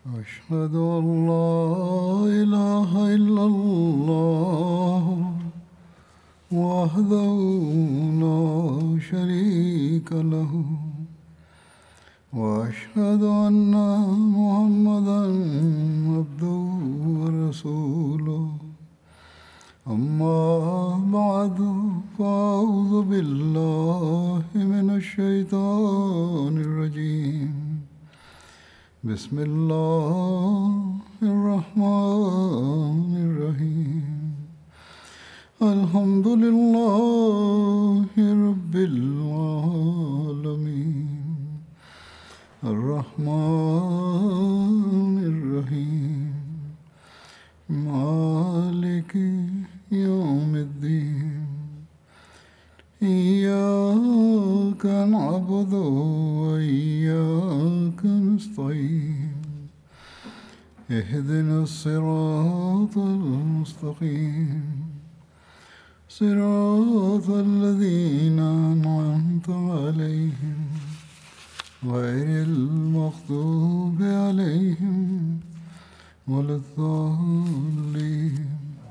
أشهد أن لا إله إلا الله وحده لا شريك له وأشهد أن محمدا عبده ورسوله أما بعد فأعوذ بالله من الشيطان الرجيم بسم الله الرحمن الرحيم الحمد لله رب العالمين الرحمن الرحيم مالك يوم الدين إياك نعبد وإياك نستعين اهدنا الصراط المستقيم صراط الذين أنعمت عليهم غير المغضوب عليهم ولا الضالين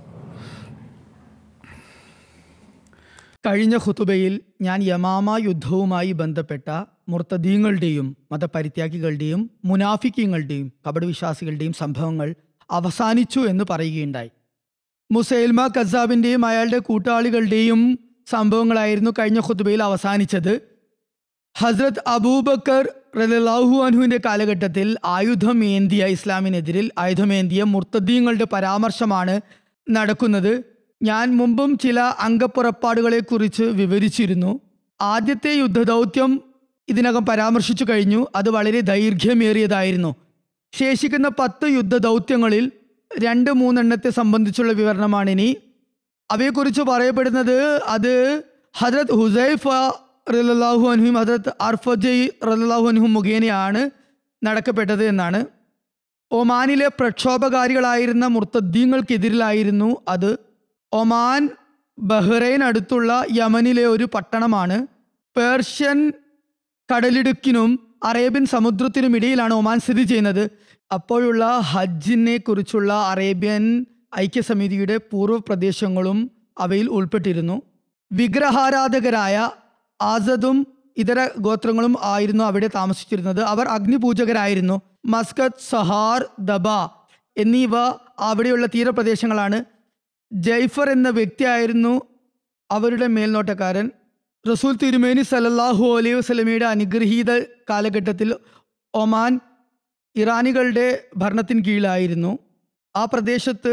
കഴിഞ്ഞ ഖുതുബയിൽ ഞാൻ യമാമ യുദ്ധവുമായി ബന്ധപ്പെട്ട മുർത്തദീങ്ങളുടെയും മതപരിത്യാഗികളുടെയും മുനാഫിക്കങ്ങളുടെയും കപടവിശ്വാസികളുടെയും സംഭവങ്ങൾ അവസാനിച്ചു എന്ന് പറയുകയുണ്ടായി മുസൈൽമ കസാബിൻ്റെയും അയാളുടെ കൂട്ടാളികളുടെയും സംഭവങ്ങളായിരുന്നു കഴിഞ്ഞ ഖുതുബയിൽ അവസാനിച്ചത് ഹസ്രത് അബൂബക്കർ റലാഹു അൻഹുവിൻ്റെ കാലഘട്ടത്തിൽ ആയുധം ഏന്തിയ ഇസ്ലാമിനെതിരിൽ ആയുധമേന്തിയ മുർത്തദീങ്ങളുടെ പരാമർശമാണ് നടക്കുന്നത് ഞാൻ മുമ്പും ചില അംഗപ്പുറപ്പാടുകളെക്കുറിച്ച് വിവരിച്ചിരുന്നു ആദ്യത്തെ യുദ്ധദൗത്യം ഇതിനകം പരാമർശിച്ചു കഴിഞ്ഞു അത് വളരെ ദൈർഘ്യമേറിയതായിരുന്നു ശേഷിക്കുന്ന പത്ത് യുദ്ധദൗത്യങ്ങളിൽ രണ്ട് മൂന്നെണ്ണത്തെ സംബന്ധിച്ചുള്ള വിവരണമാണിനി അവയെക്കുറിച്ച് പറയപ്പെടുന്നത് അത് ഹജരത് ഹുസൈഫ റലാഹു അൻഹും ഹജരത് അർഫജയ് റലാഹു അൻഹും മുഖേനയാണ് നടക്കപ്പെട്ടത് എന്നാണ് ഒമാനിലെ പ്രക്ഷോഭകാരികളായിരുന്ന മുർത്തദ്ദീങ്ങൾക്കെതിരിലായിരുന്നു അത് ഒമാൻ ബഹ്റൈൻ അടുത്തുള്ള യമനിലെ ഒരു പട്ടണമാണ് പേർഷ്യൻ കടലിടുക്കിനും അറേബ്യൻ സമുദ്രത്തിനും ഇടയിലാണ് ഒമാൻ സ്ഥിതി ചെയ്യുന്നത് അപ്പോഴുള്ള ഹജ്ജിനെ കുറിച്ചുള്ള അറേബ്യൻ ഐക്യസമിതിയുടെ പൂർവ്വ പ്രദേശങ്ങളും അവയിൽ ഉൾപ്പെട്ടിരുന്നു വിഗ്രഹാരാധകരായ ആസദും ഇതര ഗോത്രങ്ങളും ആയിരുന്നു അവിടെ താമസിച്ചിരുന്നത് അവർ അഗ്നിപൂജകരായിരുന്നു മസ്കത്ത് സഹാർ ദബ എന്നിവ അവിടെയുള്ള തീരപ്രദേശങ്ങളാണ് ജൈഫർ എന്ന വ്യക്തിയായിരുന്നു അവരുടെ മേൽനോട്ടക്കാരൻ റസൂൽ തിരുമേനി സല്ലല്ലാഹു അലൈഹി വസല്ലമയുടെ അനുഗ്രഹീത കാലഘട്ടത്തിൽ ഒമാൻ ഇറാനികളുടെ ഭരണത്തിന് കീഴിലായിരുന്നു ആ പ്രദേശത്ത്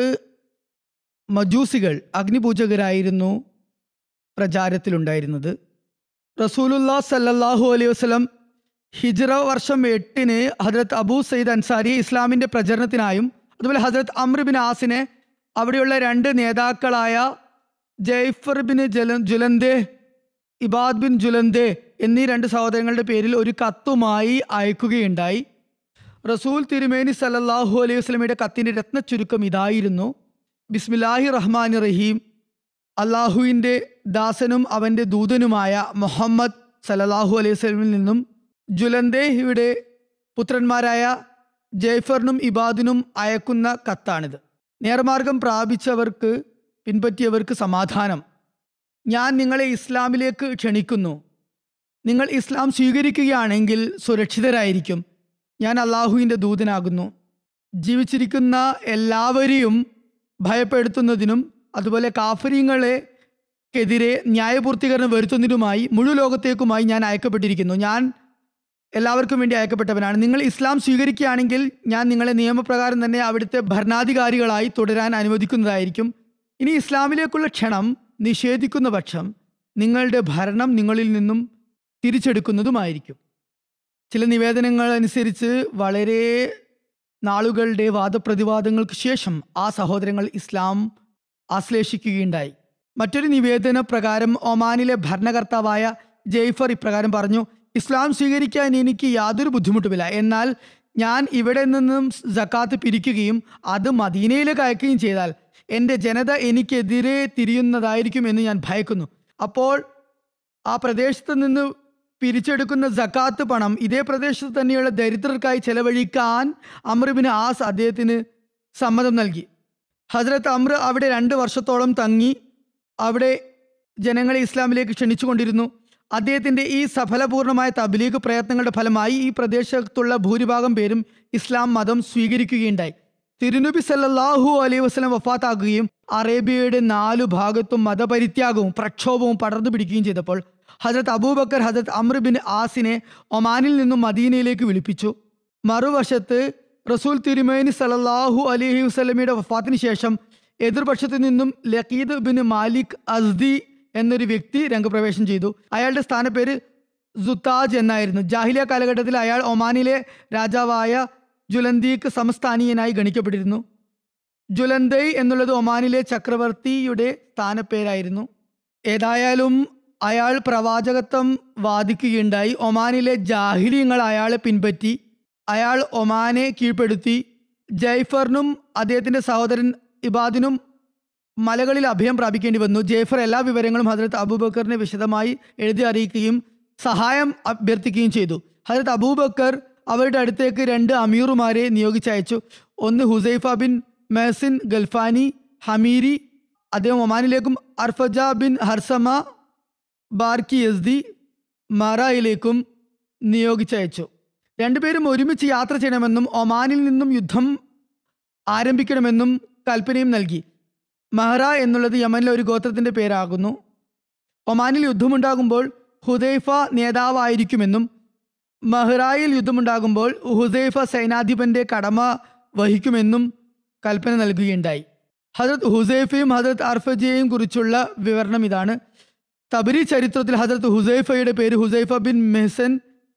മജൂസികൾ അഗ്നിപൂജകരായിരുന്നു പ്രചാരത്തിലുണ്ടായിരുന്നത് റസൂലുല്ലാ സല്ലല്ലാഹു അലൈഹി വസല്ലം ഹിജ്റ വർഷം എട്ടിന് ഹജരത് അബൂ സയ്യിദ് അൻസാരി ഇസ്ലാമിൻ്റെ പ്രചരണത്തിനായും അതുപോലെ ഹജരത് അമ്ര ബിൻ ആസിനെ അവിടെയുള്ള രണ്ട് നേതാക്കളായ ജയ്ഫർ ബിൻ ജല ജുലന്ദേ ഇബാദ് ബിൻ ജുലന്ദേ എന്നീ രണ്ട് സഹോദരങ്ങളുടെ പേരിൽ ഒരു കത്തുമായി അയക്കുകയുണ്ടായി റസൂൽ തിരുമേനി സല്ലല്ലാഹു അലൈഹി വസ്ലമയുടെ കത്തിൻ്റെ രത്ന ചുരുക്കം ഇതായിരുന്നു ബിസ്മില്ലാഹി റഹ്മാൻ റഹീം അള്ളാഹുവിൻ്റെ ദാസനും അവൻ്റെ ദൂതനുമായ മുഹമ്മദ് സല്ലല്ലാഹു അലൈഹി വസ്ലമിൽ നിന്നും ജുലന്ദേഹിയുടെ പുത്രന്മാരായ ജയ്ഫറിനും ഇബാദിനും അയക്കുന്ന കത്താണിത് നേർമാർഗം പ്രാപിച്ചവർക്ക് പിൻപറ്റിയവർക്ക് സമാധാനം ഞാൻ നിങ്ങളെ ഇസ്ലാമിലേക്ക് ക്ഷണിക്കുന്നു നിങ്ങൾ ഇസ്ലാം സ്വീകരിക്കുകയാണെങ്കിൽ സുരക്ഷിതരായിരിക്കും ഞാൻ അള്ളാഹുവിൻ്റെ ദൂതനാകുന്നു ജീവിച്ചിരിക്കുന്ന എല്ലാവരെയും ഭയപ്പെടുത്തുന്നതിനും അതുപോലെ കാഫര്യങ്ങളെക്കെതിരെ ന്യായപൂർത്തീകരണം വരുത്തുന്നതിനുമായി മുഴു ലോകത്തേക്കുമായി ഞാൻ അയക്കപ്പെട്ടിരിക്കുന്നു ഞാൻ എല്ലാവർക്കും വേണ്ടി അയക്കപ്പെട്ടവനാണ് നിങ്ങൾ ഇസ്ലാം സ്വീകരിക്കുകയാണെങ്കിൽ ഞാൻ നിങ്ങളെ നിയമപ്രകാരം തന്നെ അവിടുത്തെ ഭരണാധികാരികളായി തുടരാൻ അനുവദിക്കുന്നതായിരിക്കും ഇനി ഇസ്ലാമിലേക്കുള്ള ക്ഷണം നിഷേധിക്കുന്ന പക്ഷം നിങ്ങളുടെ ഭരണം നിങ്ങളിൽ നിന്നും തിരിച്ചെടുക്കുന്നതുമായിരിക്കും ചില നിവേദനങ്ങൾ അനുസരിച്ച് വളരെ നാളുകളുടെ വാദപ്രതിവാദങ്ങൾക്ക് ശേഷം ആ സഹോദരങ്ങൾ ഇസ്ലാം ആശ്ലേഷിക്കുകയുണ്ടായി മറ്റൊരു നിവേദന പ്രകാരം ഒമാനിലെ ഭരണകർത്താവായ ജയ്ഫർ ഇപ്രകാരം പറഞ്ഞു ഇസ്ലാം സ്വീകരിക്കാൻ എനിക്ക് യാതൊരു ബുദ്ധിമുട്ടുമില്ല എന്നാൽ ഞാൻ ഇവിടെ നിന്നും ജക്കാത്ത് പിരിക്കുകയും അത് മദീനയിലേക്ക് അയക്കുകയും ചെയ്താൽ എൻ്റെ ജനത എനിക്കെതിരെ തിരിയുന്നതായിരിക്കും എന്ന് ഞാൻ ഭയക്കുന്നു അപ്പോൾ ആ പ്രദേശത്ത് നിന്ന് പിരിച്ചെടുക്കുന്ന ജക്കാത്ത് പണം ഇതേ പ്രദേശത്ത് തന്നെയുള്ള ദരിദ്രർക്കായി ചെലവഴിക്കാൻ അമ്രുബിന് ആസ് അദ്ദേഹത്തിന് സമ്മതം നൽകി ഹസ്രത്ത് അമ്ര അവിടെ രണ്ട് വർഷത്തോളം തങ്ങി അവിടെ ജനങ്ങളെ ഇസ്ലാമിലേക്ക് ക്ഷണിച്ചുകൊണ്ടിരുന്നു അദ്ദേഹത്തിൻ്റെ ഈ സഫലപൂർണമായ തബ്ലീഗ് പ്രയത്നങ്ങളുടെ ഫലമായി ഈ പ്രദേശത്തുള്ള ഭൂരിഭാഗം പേരും ഇസ്ലാം മതം സ്വീകരിക്കുകയുണ്ടായി തിരുനബി സല്ലല്ലാഹു അലൈഹി വസ്ലം വഫാത്താക്കുകയും അറേബ്യയുടെ നാലു ഭാഗത്തും മതപരിത്യാഗവും പ്രക്ഷോഭവും പടർന്നു പിടിക്കുകയും ചെയ്തപ്പോൾ ഹജരത് അബൂബക്കർ ഹജരത് അമ്ര ബിൻ ആസിനെ ഒമാനിൽ നിന്നും മദീനയിലേക്ക് വിളിപ്പിച്ചു മറുവശത്ത് റസൂൽ തിരുമേനി സല്ലല്ലാഹു അലൈഹി വസ്ലമിയുടെ വഫാത്തിന് ശേഷം എതിർപക്ഷത്തു നിന്നും ലഖീദ് ബിൻ മാലിക് അസ്ദി എന്നൊരു വ്യക്തി രംഗപ്രവേശം ചെയ്തു അയാളുടെ സ്ഥാനപ്പേര് സുത്താജ് എന്നായിരുന്നു ജാഹിലിയ കാലഘട്ടത്തിൽ അയാൾ ഒമാനിലെ രാജാവായ ജുലന്ദീക്ക് സമസ്ഥാനീയനായി ഗണിക്കപ്പെട്ടിരുന്നു ജുലന്തൈ എന്നുള്ളത് ഒമാനിലെ ചക്രവർത്തിയുടെ സ്ഥാനപ്പേരായിരുന്നു ഏതായാലും അയാൾ പ്രവാചകത്വം വാദിക്കുകയുണ്ടായി ഒമാനിലെ ജാഹിലിയങ്ങൾ അയാളെ പിൻപറ്റി അയാൾ ഒമാനെ കീഴ്പ്പെടുത്തി ജയ്ഫറിനും അദ്ദേഹത്തിൻ്റെ സഹോദരൻ ഇബാദിനും മലകളിൽ അഭയം പ്രാപിക്കേണ്ടി വന്നു ജയ്ഫർ എല്ലാ വിവരങ്ങളും ഹജരത്ത് അബൂബക്കറിനെ വിശദമായി എഴുതി അറിയിക്കുകയും സഹായം അഭ്യർത്ഥിക്കുകയും ചെയ്തു ഹജരത്ത് അബൂബക്കർ അവരുടെ അടുത്തേക്ക് രണ്ട് അമീറുമാരെ നിയോഗിച്ചയച്ചു ഒന്ന് ഹുസൈഫ ബിൻ മെഹസിൻ ഗൽഫാനി ഹമീരി അദ്ദേഹം ഒമാനിലേക്കും അർഫജ ബിൻ ഹർസമ ബാർക്കി യസ്ദി മറായിലേക്കും നിയോഗിച്ചയച്ചു രണ്ടുപേരും ഒരുമിച്ച് യാത്ര ചെയ്യണമെന്നും ഒമാനിൽ നിന്നും യുദ്ധം ആരംഭിക്കണമെന്നും കൽപ്പനയും നൽകി മഹ്റ എന്നുള്ളത് യമനിലെ ഒരു ഗോത്രത്തിൻ്റെ പേരാകുന്നു ഒമാനിൽ യുദ്ധമുണ്ടാകുമ്പോൾ ഹുദൈഫ നേതാവായിരിക്കുമെന്നും മഹ്റായിൽ യുദ്ധമുണ്ടാകുമ്പോൾ ഹുദൈഫ സൈനാധിപന്റെ കടമ വഹിക്കുമെന്നും കൽപ്പന നൽകുകയുണ്ടായി ഹജരത് ഹുസൈഫയും ഹജരത് അർഫജയെയും കുറിച്ചുള്ള വിവരണം ഇതാണ് തബരി ചരിത്രത്തിൽ ഹജരത് ഹുസൈഫയുടെ പേര് ഹുസൈഫ ബിൻ മെഹസൻ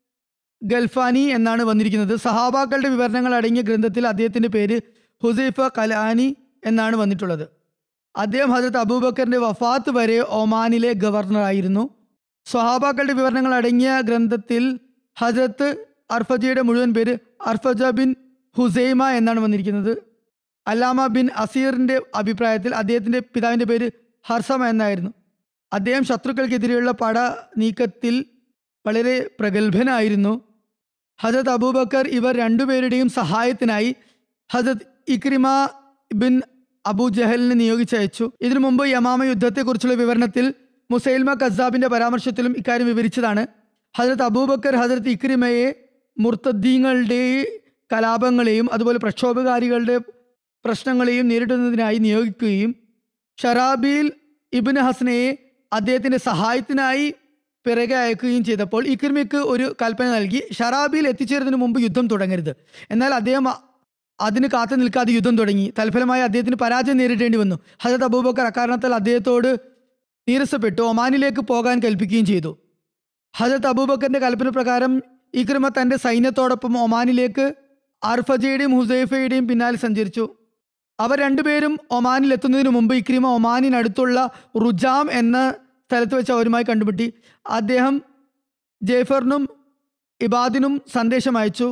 ഗൽഫാനി എന്നാണ് വന്നിരിക്കുന്നത് സഹാബാക്കളുടെ വിവരണങ്ങൾ അടങ്ങിയ ഗ്രന്ഥത്തിൽ അദ്ദേഹത്തിൻ്റെ പേര് ഹുസൈഫ കലാനി എന്നാണ് വന്നിട്ടുള്ളത് അദ്ദേഹം ഹജരത് അബൂബക്കറിന്റെ വഫാത്ത് വരെ ഒമാനിലെ ഗവർണറായിരുന്നു സ്വഹാബാക്കളുടെ വിവരണങ്ങൾ അടങ്ങിയ ഗ്രന്ഥത്തിൽ ഹജരത്ത് അർഫജയുടെ മുഴുവൻ പേര് അർഫജ ബിൻ ഹുസൈമ എന്നാണ് വന്നിരിക്കുന്നത് അല്ലാമ ബിൻ അസീറിന്റെ അഭിപ്രായത്തിൽ അദ്ദേഹത്തിന്റെ പിതാവിന്റെ പേര് ഹർസമ എന്നായിരുന്നു അദ്ദേഹം ശത്രുക്കൾക്കെതിരെയുള്ള പട നീക്കത്തിൽ വളരെ പ്രഗത്ഭനായിരുന്നു ഹജരത് അബൂബക്കർ ഇവർ രണ്ടുപേരുടെയും സഹായത്തിനായി ഹജരത് ഇക്രിമ ബിൻ അബൂ ജഹലിനെ നിയോഗിച്ചയച്ചു ഇതിനു മുമ്പ് യമാമ യുദ്ധത്തെക്കുറിച്ചുള്ള വിവരണത്തിൽ മുസൈൽമ കസാബിന്റെ പരാമർശത്തിലും ഇക്കാര്യം വിവരിച്ചതാണ് ഹജരത് അബൂബക്കർ ഹജരത് ഇക്രിമയെ മുർത്തദ്ദീങ്ങളുടെ കലാപങ്ങളെയും അതുപോലെ പ്രക്ഷോഭകാരികളുടെ പ്രശ്നങ്ങളെയും നേരിടുന്നതിനായി നിയോഗിക്കുകയും ഷറാബിൽ ഇബിൻ ഹസനയെ അദ്ദേഹത്തിന്റെ സഹായത്തിനായി പിറകെ അയക്കുകയും ചെയ്തപ്പോൾ ഇക്രിമയ്ക്ക് ഒരു കൽപ്പന നൽകി ഷറാബിൽ എത്തിച്ചേരുന്നതിന് മുമ്പ് യുദ്ധം തുടങ്ങരുത് എന്നാൽ അദ്ദേഹം അ- അതിന് കാത്തു നിൽക്കാതെ യുദ്ധം തുടങ്ങി തൽഫലമായി അദ്ദേഹത്തിന് പരാജയം നേരിടേണ്ടി വന്നു ഹജരത് അബൂബക്കർ അക്കാരണത്താൽ അദ്ദേഹത്തോട് നീരസപ്പെട്ടു ഒമാനിലേക്ക് പോകാൻ കൽപ്പിക്കുകയും ചെയ്തു ഹജരത് അബൂബക്കറിന്റെ കൽപ്പന പ്രകാരം ഇക്രിമ തന്റെ സൈന്യത്തോടൊപ്പം ഒമാനിലേക്ക് അർഫജയുടെയും ഹുസൈഫയുടെയും പിന്നാലെ സഞ്ചരിച്ചു അവർ രണ്ടുപേരും ഒമാനിൽ എത്തുന്നതിന് മുമ്പ് ഇക്രിമ ഒമാനിനടുത്തുള്ള റുജാം എന്ന സ്ഥലത്ത് വെച്ച് അവരുമായി കണ്ടുമുട്ടി അദ്ദേഹം ജയ്ഫറിനും ഇബാദിനും സന്ദേശം അയച്ചു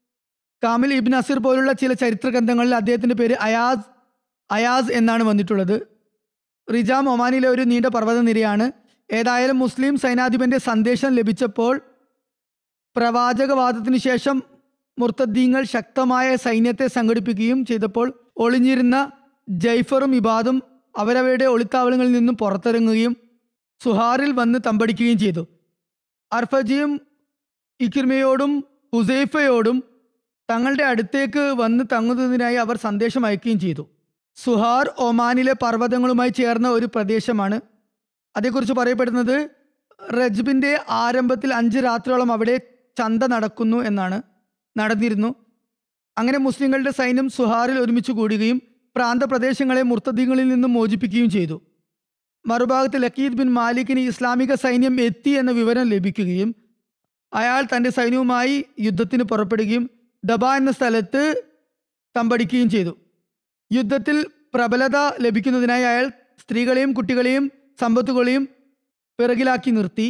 കാമിൽ ഇബിൻ അസിർ പോലുള്ള ചില ചരിത്ര ഗ്രന്ഥങ്ങളിൽ അദ്ദേഹത്തിൻ്റെ പേര് അയാസ് അയാസ് എന്നാണ് വന്നിട്ടുള്ളത് റിജാം ഒമാനിലെ ഒരു നീണ്ട പർവ്വതനിരയാണ് ഏതായാലും മുസ്ലിം സൈനാധിപന്റെ സന്ദേശം ലഭിച്ചപ്പോൾ പ്രവാചകവാദത്തിനു ശേഷം മുർത്തദ്ദീങ്ങൾ ശക്തമായ സൈന്യത്തെ സംഘടിപ്പിക്കുകയും ചെയ്തപ്പോൾ ഒളിഞ്ഞിരുന്ന ജയ്ഫറും ഇബാദും അവരവരുടെ ഒളിത്താവളങ്ങളിൽ നിന്നും പുറത്തിറങ്ങുകയും സുഹാറിൽ വന്ന് തമ്പടിക്കുകയും ചെയ്തു അർഫജിയും ഇക്കിർമയോടും ഹുസൈഫയോടും തങ്ങളുടെ അടുത്തേക്ക് വന്ന് തങ്ങുന്നതിനായി അവർ സന്ദേശം അയക്കുകയും ചെയ്തു സുഹാർ ഒമാനിലെ പർവ്വതങ്ങളുമായി ചേർന്ന ഒരു പ്രദേശമാണ് അതേക്കുറിച്ച് പറയപ്പെടുന്നത് റജ്ബിൻ്റെ ആരംഭത്തിൽ അഞ്ച് രാത്രിയോളം അവിടെ ചന്ത നടക്കുന്നു എന്നാണ് നടന്നിരുന്നു അങ്ങനെ മുസ്ലിങ്ങളുടെ സൈന്യം സുഹാറിൽ ഒരുമിച്ച് കൂടുകയും പ്രാന്തപ്രദേശങ്ങളെ മുർത്തദീങ്ങളിൽ നിന്നും മോചിപ്പിക്കുകയും ചെയ്തു മറുഭാഗത്ത് ലക്കീദ് ബിൻ മാലിക്കിന് ഇസ്ലാമിക സൈന്യം എത്തി എന്ന വിവരം ലഭിക്കുകയും അയാൾ തൻ്റെ സൈന്യവുമായി യുദ്ധത്തിന് പുറപ്പെടുകയും ദബ എന്ന സ്ഥലത്ത് തമ്പടിക്കുകയും ചെയ്തു യുദ്ധത്തിൽ പ്രബലത ലഭിക്കുന്നതിനായി അയാൾ സ്ത്രീകളെയും കുട്ടികളെയും സമ്പത്തുകളെയും പിറകിലാക്കി നിർത്തി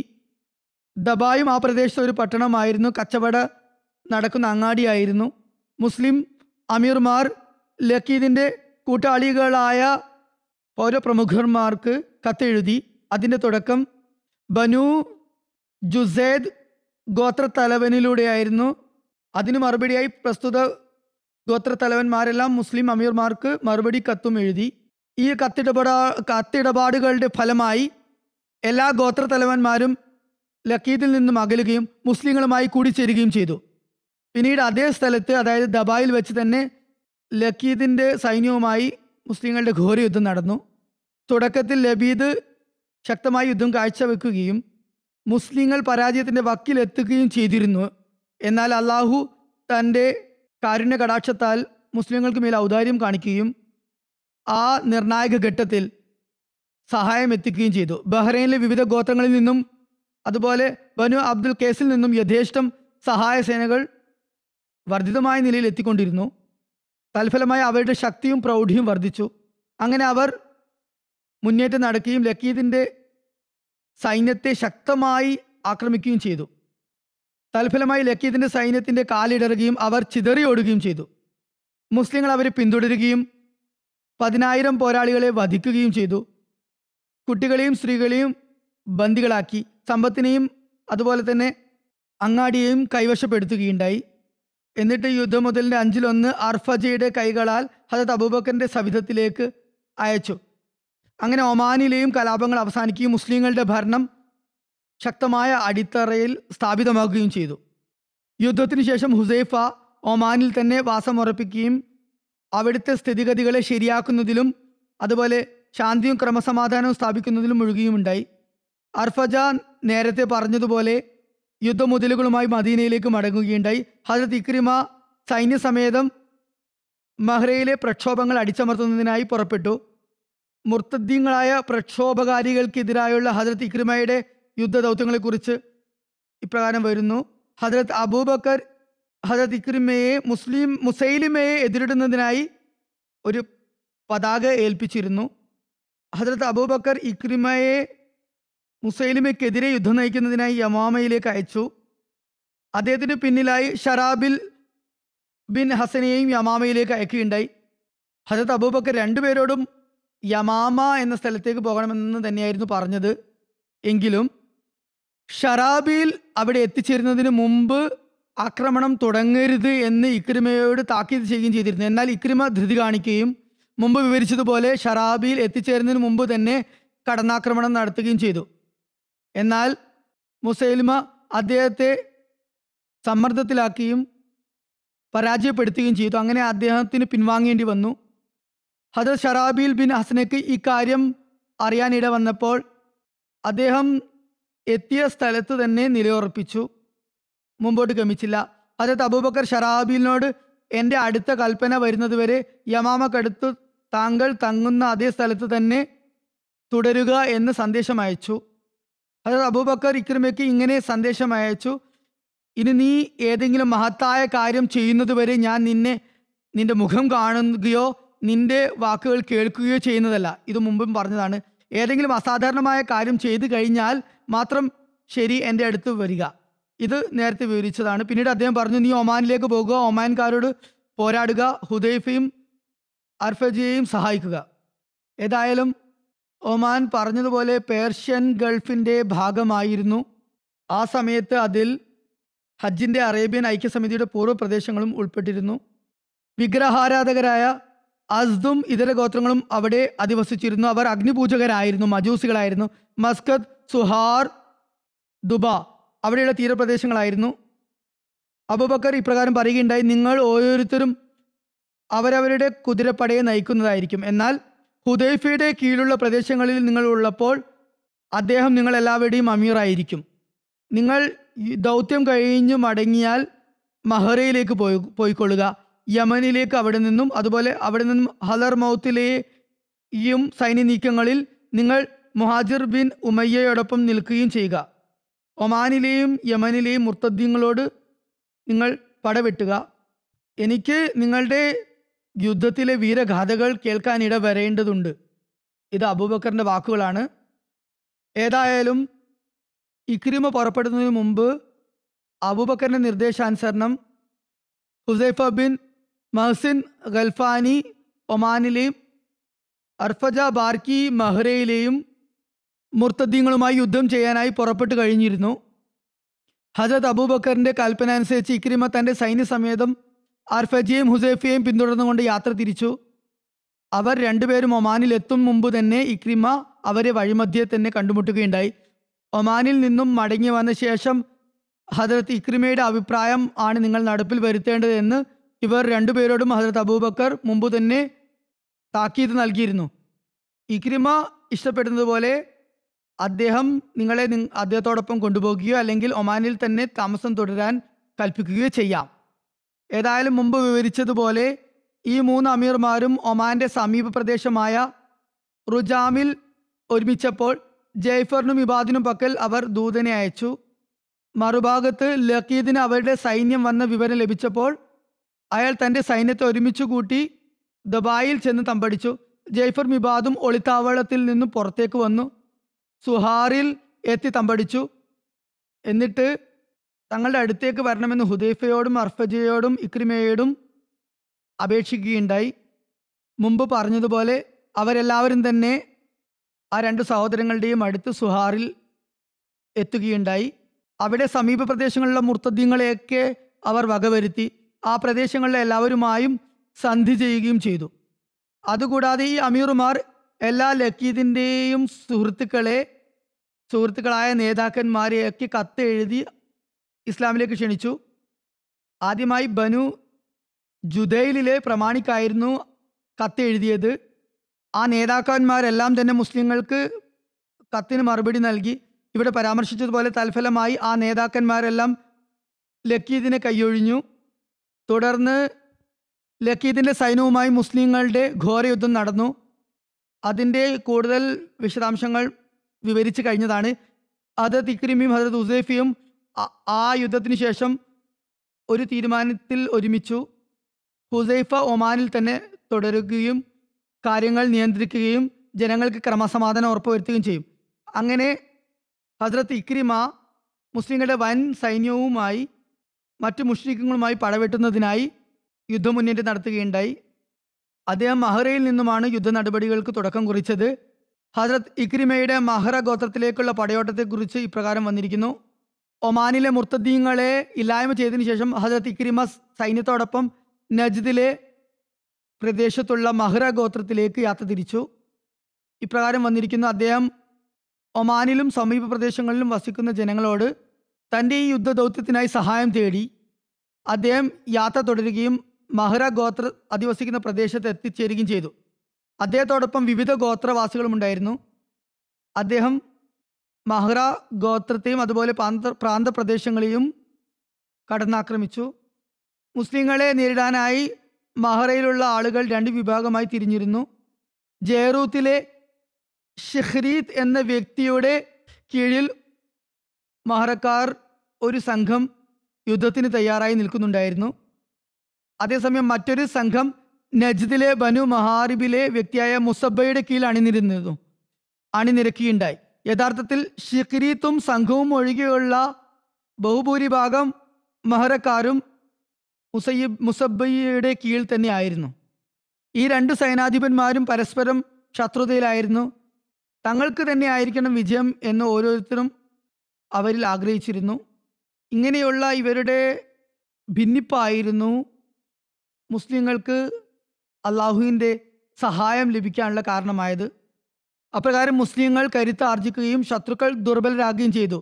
ദബായും ആ പ്രദേശത്തെ ഒരു പട്ടണമായിരുന്നു കച്ചവട നടക്കുന്ന അങ്ങാടിയായിരുന്നു മുസ്ലിം അമീർമാർ ലക്കീദിൻ്റെ കൂട്ടാളികളായ പൗരപ്രമുഖന്മാർക്ക് കത്തെഴുതി അതിൻ്റെ തുടക്കം ബനു ജുസേദ് ഗോത്രത്തലവനിലൂടെയായിരുന്നു അതിന് മറുപടിയായി പ്രസ്തുത ഗോത്രത്തലവന്മാരെല്ലാം മുസ്ലിം അമീർമാർക്ക് മറുപടി കത്തും എഴുതി ഈ കത്തിടപാടാ കത്തിടപാടുകളുടെ ഫലമായി എല്ലാ ഗോത്രത്തലവന്മാരും ലക്കീദിൽ നിന്നും അകലുകയും മുസ്ലിങ്ങളുമായി കൂടിച്ചേരുകയും ചെയ്തു പിന്നീട് അതേ സ്ഥലത്ത് അതായത് ദബായിൽ വെച്ച് തന്നെ ലക്കീദിൻ്റെ സൈന്യവുമായി മുസ്ലിങ്ങളുടെ ഘോര യുദ്ധം നടന്നു തുടക്കത്തിൽ ലബീദ് ശക്തമായ യുദ്ധം കാഴ്ചവെക്കുകയും മുസ്ലിങ്ങൾ പരാജയത്തിൻ്റെ വക്കിലെത്തുകയും ചെയ്തിരുന്നു എന്നാൽ അള്ളാഹു തൻ്റെ കാരുണ്യ കടാക്ഷത്താൽ മുസ്ലിങ്ങൾക്ക് മേൽ ഔദാര്യം കാണിക്കുകയും ആ നിർണായക ഘട്ടത്തിൽ സഹായം എത്തിക്കുകയും ചെയ്തു ബഹ്റൈനിലെ വിവിധ ഗോത്രങ്ങളിൽ നിന്നും അതുപോലെ ബനു അബ്ദുൽ കേസിൽ നിന്നും യഥേഷ്ടം സഹായ സേനകൾ വർദ്ധിതമായ നിലയിൽ എത്തിക്കൊണ്ടിരുന്നു തൽഫലമായി അവരുടെ ശക്തിയും പ്രൗഢിയും വർദ്ധിച്ചു അങ്ങനെ അവർ മുന്നേറ്റം നടക്കുകയും ലക്കീദിൻ്റെ സൈന്യത്തെ ശക്തമായി ആക്രമിക്കുകയും ചെയ്തു തൽഫലമായി ലക്കീദിൻ്റെ സൈന്യത്തിൻ്റെ കാലിടറുകയും അവർ ചിതറിയോടുകയും ചെയ്തു മുസ്ലിങ്ങൾ അവരെ പിന്തുടരുകയും പതിനായിരം പോരാളികളെ വധിക്കുകയും ചെയ്തു കുട്ടികളെയും സ്ത്രീകളെയും ബന്ദികളാക്കി സമ്പത്തിനെയും അതുപോലെ തന്നെ അങ്ങാടിയെയും കൈവശപ്പെടുത്തുകയുണ്ടായി എന്നിട്ട് യുദ്ധമുതലിൻ്റെ അഞ്ചിലൊന്ന് അർഫജയുടെ കൈകളാൽ ഹജത് അബൂബക്കറിൻ്റെ സവിധത്തിലേക്ക് അയച്ചു അങ്ങനെ ഒമാനിലെയും കലാപങ്ങൾ അവസാനിക്കുകയും മുസ്ലിങ്ങളുടെ ഭരണം ശക്തമായ അടിത്തറയിൽ സ്ഥാപിതമാക്കുകയും ചെയ്തു യുദ്ധത്തിന് ശേഷം ഹുസൈഫ ഒമാനിൽ തന്നെ വാസമുറപ്പിക്കുകയും അവിടുത്തെ സ്ഥിതിഗതികളെ ശരിയാക്കുന്നതിലും അതുപോലെ ശാന്തിയും ക്രമസമാധാനവും സ്ഥാപിക്കുന്നതിലും മുഴുകിയുമുണ്ടായി അർഫജ നേരത്തെ പറഞ്ഞതുപോലെ യുദ്ധമുതലുകളുമായി മദീനയിലേക്ക് മടങ്ങുകയുണ്ടായി ഹജരത് ഇക്രിമ സൈന്യസമേതം മഹ്റയിലെ പ്രക്ഷോഭങ്ങൾ അടിച്ചമർത്തുന്നതിനായി പുറപ്പെട്ടു മുർത്തദ്ദീങ്ങളായ പ്രക്ഷോഭകാരികൾക്കെതിരായുള്ള ഹജരത് ഇക്രിമയുടെ യുദ്ധദൗത്യങ്ങളെക്കുറിച്ച് ഇപ്രകാരം വരുന്നു ഹജരത് അബൂബക്കർ ഹജരത് ഇക്രിമയെ മുസ്ലിം മുസൈലിമയെ എതിരിടുന്നതിനായി ഒരു പതാക ഏൽപ്പിച്ചിരുന്നു ഹജരത് അബൂബക്കർ ഇക്രിമയെ മുസൈലിമയ്ക്കെതിരെ യുദ്ധം നയിക്കുന്നതിനായി യമാമയിലേക്ക് അയച്ചു അദ്ദേഹത്തിന് പിന്നിലായി ഷറാബിൽ ബിൻ ഹസനെയും യമാമയിലേക്ക് അയക്കുകയുണ്ടായി ഹജരത് അബൂബക്കർ രണ്ടുപേരോടും യമാമ എന്ന സ്ഥലത്തേക്ക് പോകണമെന്ന് തന്നെയായിരുന്നു പറഞ്ഞത് എങ്കിലും ഷറാബിൽ അവിടെ എത്തിച്ചേരുന്നതിന് മുമ്പ് ആക്രമണം തുടങ്ങരുത് എന്ന് ഇക്രിമയോട് താക്കീത് ചെയ്യുകയും ചെയ്തിരുന്നു എന്നാൽ ഇക്രിമ ധൃതി കാണിക്കുകയും മുമ്പ് വിവരിച്ചതുപോലെ ഷറാബിൽ എത്തിച്ചേരുന്നതിന് മുമ്പ് തന്നെ കടന്നാക്രമണം നടത്തുകയും ചെയ്തു എന്നാൽ മുസൈലിമ അദ്ദേഹത്തെ സമ്മർദ്ദത്തിലാക്കുകയും പരാജയപ്പെടുത്തുകയും ചെയ്തു അങ്ങനെ അദ്ദേഹത്തിന് പിൻവാങ്ങേണ്ടി വന്നു ഹജത് ഷറാബിൽ ബിൻ ഹസനക്ക് ഈ കാര്യം അറിയാനിട വന്നപ്പോൾ അദ്ദേഹം എത്തിയ സ്ഥലത്ത് തന്നെ നിലയുറപ്പിച്ചു മുമ്പോട്ട് ഗമിച്ചില്ല ഹജത് അബൂബക്കർ ഷറാബിലിനോട് എൻ്റെ അടുത്ത കൽപ്പന വരുന്നതുവരെ യമാമക്കടുത്ത് താങ്കൾ തങ്ങുന്ന അതേ സ്ഥലത്ത് തന്നെ തുടരുക എന്ന് സന്ദേശം അയച്ചു ഹജത് അബൂബക്കർ ഇക്രമയ്ക്ക് ഇങ്ങനെ സന്ദേശം അയച്ചു ഇനി നീ ഏതെങ്കിലും മഹത്തായ കാര്യം ചെയ്യുന്നതുവരെ ഞാൻ നിന്നെ നിന്റെ മുഖം കാണുകയോ നിന്റെ വാക്കുകൾ കേൾക്കുകയോ ചെയ്യുന്നതല്ല ഇത് മുമ്പും പറഞ്ഞതാണ് ഏതെങ്കിലും അസാധാരണമായ കാര്യം ചെയ്തു കഴിഞ്ഞാൽ മാത്രം ശരി എൻ്റെ അടുത്ത് വരിക ഇത് നേരത്തെ വിവരിച്ചതാണ് പിന്നീട് അദ്ദേഹം പറഞ്ഞു നീ ഒമാനിലേക്ക് പോകുക ഒമാൻകാരോട് പോരാടുക ഹുദൈഫയും അർഫജിയെയും സഹായിക്കുക ഏതായാലും ഒമാൻ പറഞ്ഞതുപോലെ പേർഷ്യൻ ഗൾഫിൻ്റെ ഭാഗമായിരുന്നു ആ സമയത്ത് അതിൽ ഹജ്ജിൻ്റെ അറേബ്യൻ ഐക്യസമിതിയുടെ പൂർവ്വ പ്രദേശങ്ങളും ഉൾപ്പെട്ടിരുന്നു വിഗ്രഹാരാധകരായ അസ്ദും ഇതര ഗോത്രങ്ങളും അവിടെ അധിവസിച്ചിരുന്നു അവർ അഗ്നിപൂജകരായിരുന്നു മജൂസികളായിരുന്നു മസ്കത്ത് സുഹാർ ദുബ അവിടെയുള്ള തീരപ്രദേശങ്ങളായിരുന്നു അബുബക്കർ ഇപ്രകാരം പറയുകയുണ്ടായി നിങ്ങൾ ഓരോരുത്തരും അവരവരുടെ കുതിരപ്പടയെ നയിക്കുന്നതായിരിക്കും എന്നാൽ ഹുദൈഫയുടെ കീഴിലുള്ള പ്രദേശങ്ങളിൽ നിങ്ങൾ ഉള്ളപ്പോൾ അദ്ദേഹം നിങ്ങൾ എല്ലാവരുടെയും അമീറായിരിക്കും നിങ്ങൾ ഈ ദൗത്യം കഴിഞ്ഞു മടങ്ങിയാൽ മഹറയിലേക്ക് പോയി പോയിക്കൊള്ളുക യമനിലേക്ക് അവിടെ നിന്നും അതുപോലെ അവിടെ നിന്നും ഹലർ മൗത്തിലെയും സൈന്യ നീക്കങ്ങളിൽ നിങ്ങൾ മുഹാജിർ ബിൻ ഉമയ്യയോടൊപ്പം നിൽക്കുകയും ചെയ്യുക ഒമാനിലെയും യമനിലെയും മുർത്തദ്ദീങ്ങളോട് നിങ്ങൾ പടവെട്ടുക എനിക്ക് നിങ്ങളുടെ യുദ്ധത്തിലെ വീരഗാഥകൾ കേൾക്കാനിട വരേണ്ടതുണ്ട് ഇത് അബൂബക്കറിൻ്റെ വാക്കുകളാണ് ഏതായാലും ഇക്രിമ പുറപ്പെടുന്നതിന് മുമ്പ് അബൂബക്കറിൻ്റെ നിർദ്ദേശാനുസരണം ഹുസൈഫ ബിൻ മഹസിൻ ഗൽഫാനി ഒമാനിലെയും അർഫജ ബാർക്കി മഹ്റയിലെയും മുർത്തദ്ദീങ്ങളുമായി യുദ്ധം ചെയ്യാനായി പുറപ്പെട്ടു കഴിഞ്ഞിരുന്നു ഹജരത് അബൂബക്കറിന്റെ കൽപ്പന അനുസരിച്ച് ഇക്രിമ തന്റെ സൈന്യസമേതം അർഫജിയെയും ഹുസൈഫിയെയും പിന്തുടർന്നുകൊണ്ട് യാത്ര തിരിച്ചു അവർ രണ്ടുപേരും ഒമാനിൽ എത്തും മുമ്പ് തന്നെ ഇക്രിമ അവരെ വഴിമധ്യേ തന്നെ കണ്ടുമുട്ടുകയുണ്ടായി ഒമാനിൽ നിന്നും മടങ്ങി വന്ന ശേഷം ഹജരത്ത് ഇക്രിമയുടെ അഭിപ്രായം ആണ് നിങ്ങൾ നടപ്പിൽ വരുത്തേണ്ടതെന്ന് ഇവർ രണ്ടുപേരോടും ഹജരത്ത് അബൂബക്കർ മുമ്പ് തന്നെ താക്കീത് നൽകിയിരുന്നു ഇക്രിമ ഇഷ്ടപ്പെടുന്നതുപോലെ അദ്ദേഹം നിങ്ങളെ നി- അദ്ദേഹത്തോടൊപ്പം കൊണ്ടുപോകുകയോ അല്ലെങ്കിൽ ഒമാനിൽ തന്നെ താമസം തുടരാൻ കൽപ്പിക്കുകയോ ചെയ്യാം ഏതായാലും മുമ്പ് വിവരിച്ചതുപോലെ ഈ മൂന്ന് അമീർമാരും ഒമാന്റെ സമീപ പ്രദേശമായ റുജാമിൽ ഒരുമിച്ചപ്പോൾ ജയ്ഫറിനും ഇബാദിനും പക്കൽ അവർ ദൂതനെ അയച്ചു മറുഭാഗത്ത് ലക്കീദിന് അവരുടെ സൈന്യം വന്ന വിവരം ലഭിച്ചപ്പോൾ അയാൾ തന്റെ സൈന്യത്തെ ഒരുമിച്ച് കൂട്ടി ദബായിൽ ചെന്ന് തമ്പടിച്ചു ജയ്ഫർ മിബാദും ഒളിത്താവളത്തിൽ നിന്നും പുറത്തേക്ക് വന്നു സുഹാറിൽ എത്തി തമ്പടിച്ചു എന്നിട്ട് തങ്ങളുടെ അടുത്തേക്ക് വരണമെന്ന് ഹുദൈഫയോടും അർഫജയോടും ഇക്രിമയോടും അപേക്ഷിക്കുകയുണ്ടായി മുമ്പ് പറഞ്ഞതുപോലെ അവരെല്ലാവരും തന്നെ ആ രണ്ട് സഹോദരങ്ങളുടെയും അടുത്ത് സുഹാറിൽ എത്തുകയുണ്ടായി അവിടെ സമീപ പ്രദേശങ്ങളിലുള്ള മുർത്തദ്യങ്ങളെയൊക്കെ അവർ വകവരുത്തി ആ പ്രദേശങ്ങളിലെ എല്ലാവരുമായും സന്ധി ചെയ്യുകയും ചെയ്തു അതുകൂടാതെ ഈ അമീറുമാർ എല്ലാ ലക്കീദിൻ്റെയും സുഹൃത്തുക്കളെ സുഹൃത്തുക്കളായ നേതാക്കന്മാരെയൊക്കെ കത്ത് എഴുതി ഇസ്ലാമിലേക്ക് ക്ഷണിച്ചു ആദ്യമായി ബനു ജുദൈലിലെ പ്രമാണിക്കായിരുന്നു കത്ത് എഴുതിയത് ആ നേതാക്കന്മാരെല്ലാം തന്നെ മുസ്ലിങ്ങൾക്ക് കത്തിന് മറുപടി നൽകി ഇവിടെ പരാമർശിച്ചതുപോലെ തൽഫലമായി ആ നേതാക്കന്മാരെല്ലാം ലക്കീദിനെ കൈയൊഴിഞ്ഞു തുടർന്ന് ലക്കീദിൻ്റെ സൈന്യവുമായി മുസ്ലിങ്ങളുടെ ഘോരയുദ്ധം നടന്നു അതിൻ്റെ കൂടുതൽ വിശദാംശങ്ങൾ വിവരിച്ചു കഴിഞ്ഞതാണ് ഹജരത് ഇക്രിമിയും ഹജരത് ഉസൈഫിയും ആ- ആ യുദ്ധത്തിന് ശേഷം ഒരു തീരുമാനത്തിൽ ഒരുമിച്ചു ഹുസൈഫ ഒമാനിൽ തന്നെ തുടരുകയും കാര്യങ്ങൾ നിയന്ത്രിക്കുകയും ജനങ്ങൾക്ക് ക്രമസമാധാനം ഉറപ്പുവരുത്തുകയും ചെയ്യും അങ്ങനെ ഹസ്രത്ത് ഇക്രിമ മുസ്ലിങ്ങളുടെ വൻ സൈന്യവുമായി മറ്റു മുഷ്രിഖുകളുമായി പടവെട്ടുന്നതിനായി യുദ്ധമുന്നേറ്റം നടത്തുകയുണ്ടായി അദ്ദേഹം മഹ്റയിൽ നിന്നുമാണ് യുദ്ധ നടപടികൾക്ക് തുടക്കം കുറിച്ചത് ഹസ്രത്ത് ഇക്രിമയുടെ മഹ്റ ഗോത്രത്തിലേക്കുള്ള പടയോട്ടത്തെക്കുറിച്ച് ഇപ്രകാരം വന്നിരിക്കുന്നു ഒമാനിലെ മുർത്തദ്ദീങ്ങളെ ഇല്ലായ്മ ചെയ്തതിനു ശേഷം ഹസ്രത്ത് ഇക്രിമ സൈന്യത്തോടൊപ്പം നജ്ദിലെ പ്രദേശത്തുള്ള മഹ്റ ഗോത്രത്തിലേക്ക് യാത്ര തിരിച്ചു ഇപ്രകാരം വന്നിരിക്കുന്നു അദ്ദേഹം ഒമാനിലും സമീപ പ്രദേശങ്ങളിലും വസിക്കുന്ന ജനങ്ങളോട് തൻ്റെ ഈ യുദ്ധ ദൗത്യത്തിനായി സഹായം തേടി അദ്ദേഹം യാത്ര തുടരുകയും മഹ്റ ഗോത്ര അധിവസിക്കുന്ന പ്രദേശത്ത് എത്തിച്ചേരുകയും ചെയ്തു അദ്ദേഹത്തോടൊപ്പം വിവിധ ഗോത്രവാസികളും ഉണ്ടായിരുന്നു അദ്ദേഹം മഹ്റ ഗോത്രത്തെയും അതുപോലെ പ്രാന്ത പ്രാന്തപ്രദേശങ്ങളെയും കടന്നാക്രമിച്ചു മുസ്ലിങ്ങളെ നേരിടാനായി മഹ്റയിലുള്ള ആളുകൾ രണ്ട് വിഭാഗമായി തിരിഞ്ഞിരുന്നു ജയറൂത്തിലെ ഷെഹ്രീത്ത് എന്ന വ്യക്തിയുടെ കീഴിൽ മഹറക്കാർ ഒരു സംഘം യുദ്ധത്തിന് തയ്യാറായി നിൽക്കുന്നുണ്ടായിരുന്നു അതേസമയം മറ്റൊരു സംഘം നജ്ദിലെ ബനു മഹാരിബിലെ വ്യക്തിയായ മുസബയുടെ കീഴിൽ അണിനിരുന്നിരുന്നു അണിനിരക്കുകയുണ്ടായി യഥാർത്ഥത്തിൽ ഷിഖ്രീത്തും സംഘവും ഒഴികെയുള്ള ബഹുഭൂരിഭാഗം മഹറക്കാരും മുസയ്യബ് മുസബയുടെ കീഴിൽ തന്നെ ആയിരുന്നു ഈ രണ്ട് സൈനാധിപന്മാരും പരസ്പരം ശത്രുതയിലായിരുന്നു തങ്ങൾക്ക് തന്നെ ആയിരിക്കണം വിജയം എന്ന് ഓരോരുത്തരും അവരിൽ ആഗ്രഹിച്ചിരുന്നു ഇങ്ങനെയുള്ള ഇവരുടെ ഭിന്നിപ്പായിരുന്നു മുസ്ലിങ്ങൾക്ക് അള്ളാഹുവിൻ്റെ സഹായം ലഭിക്കാനുള്ള കാരണമായത് അപ്രകാരം മുസ്ലിങ്ങൾ കരുത്ത് ആർജിക്കുകയും ശത്രുക്കൾ ദുർബലരാകുകയും ചെയ്തു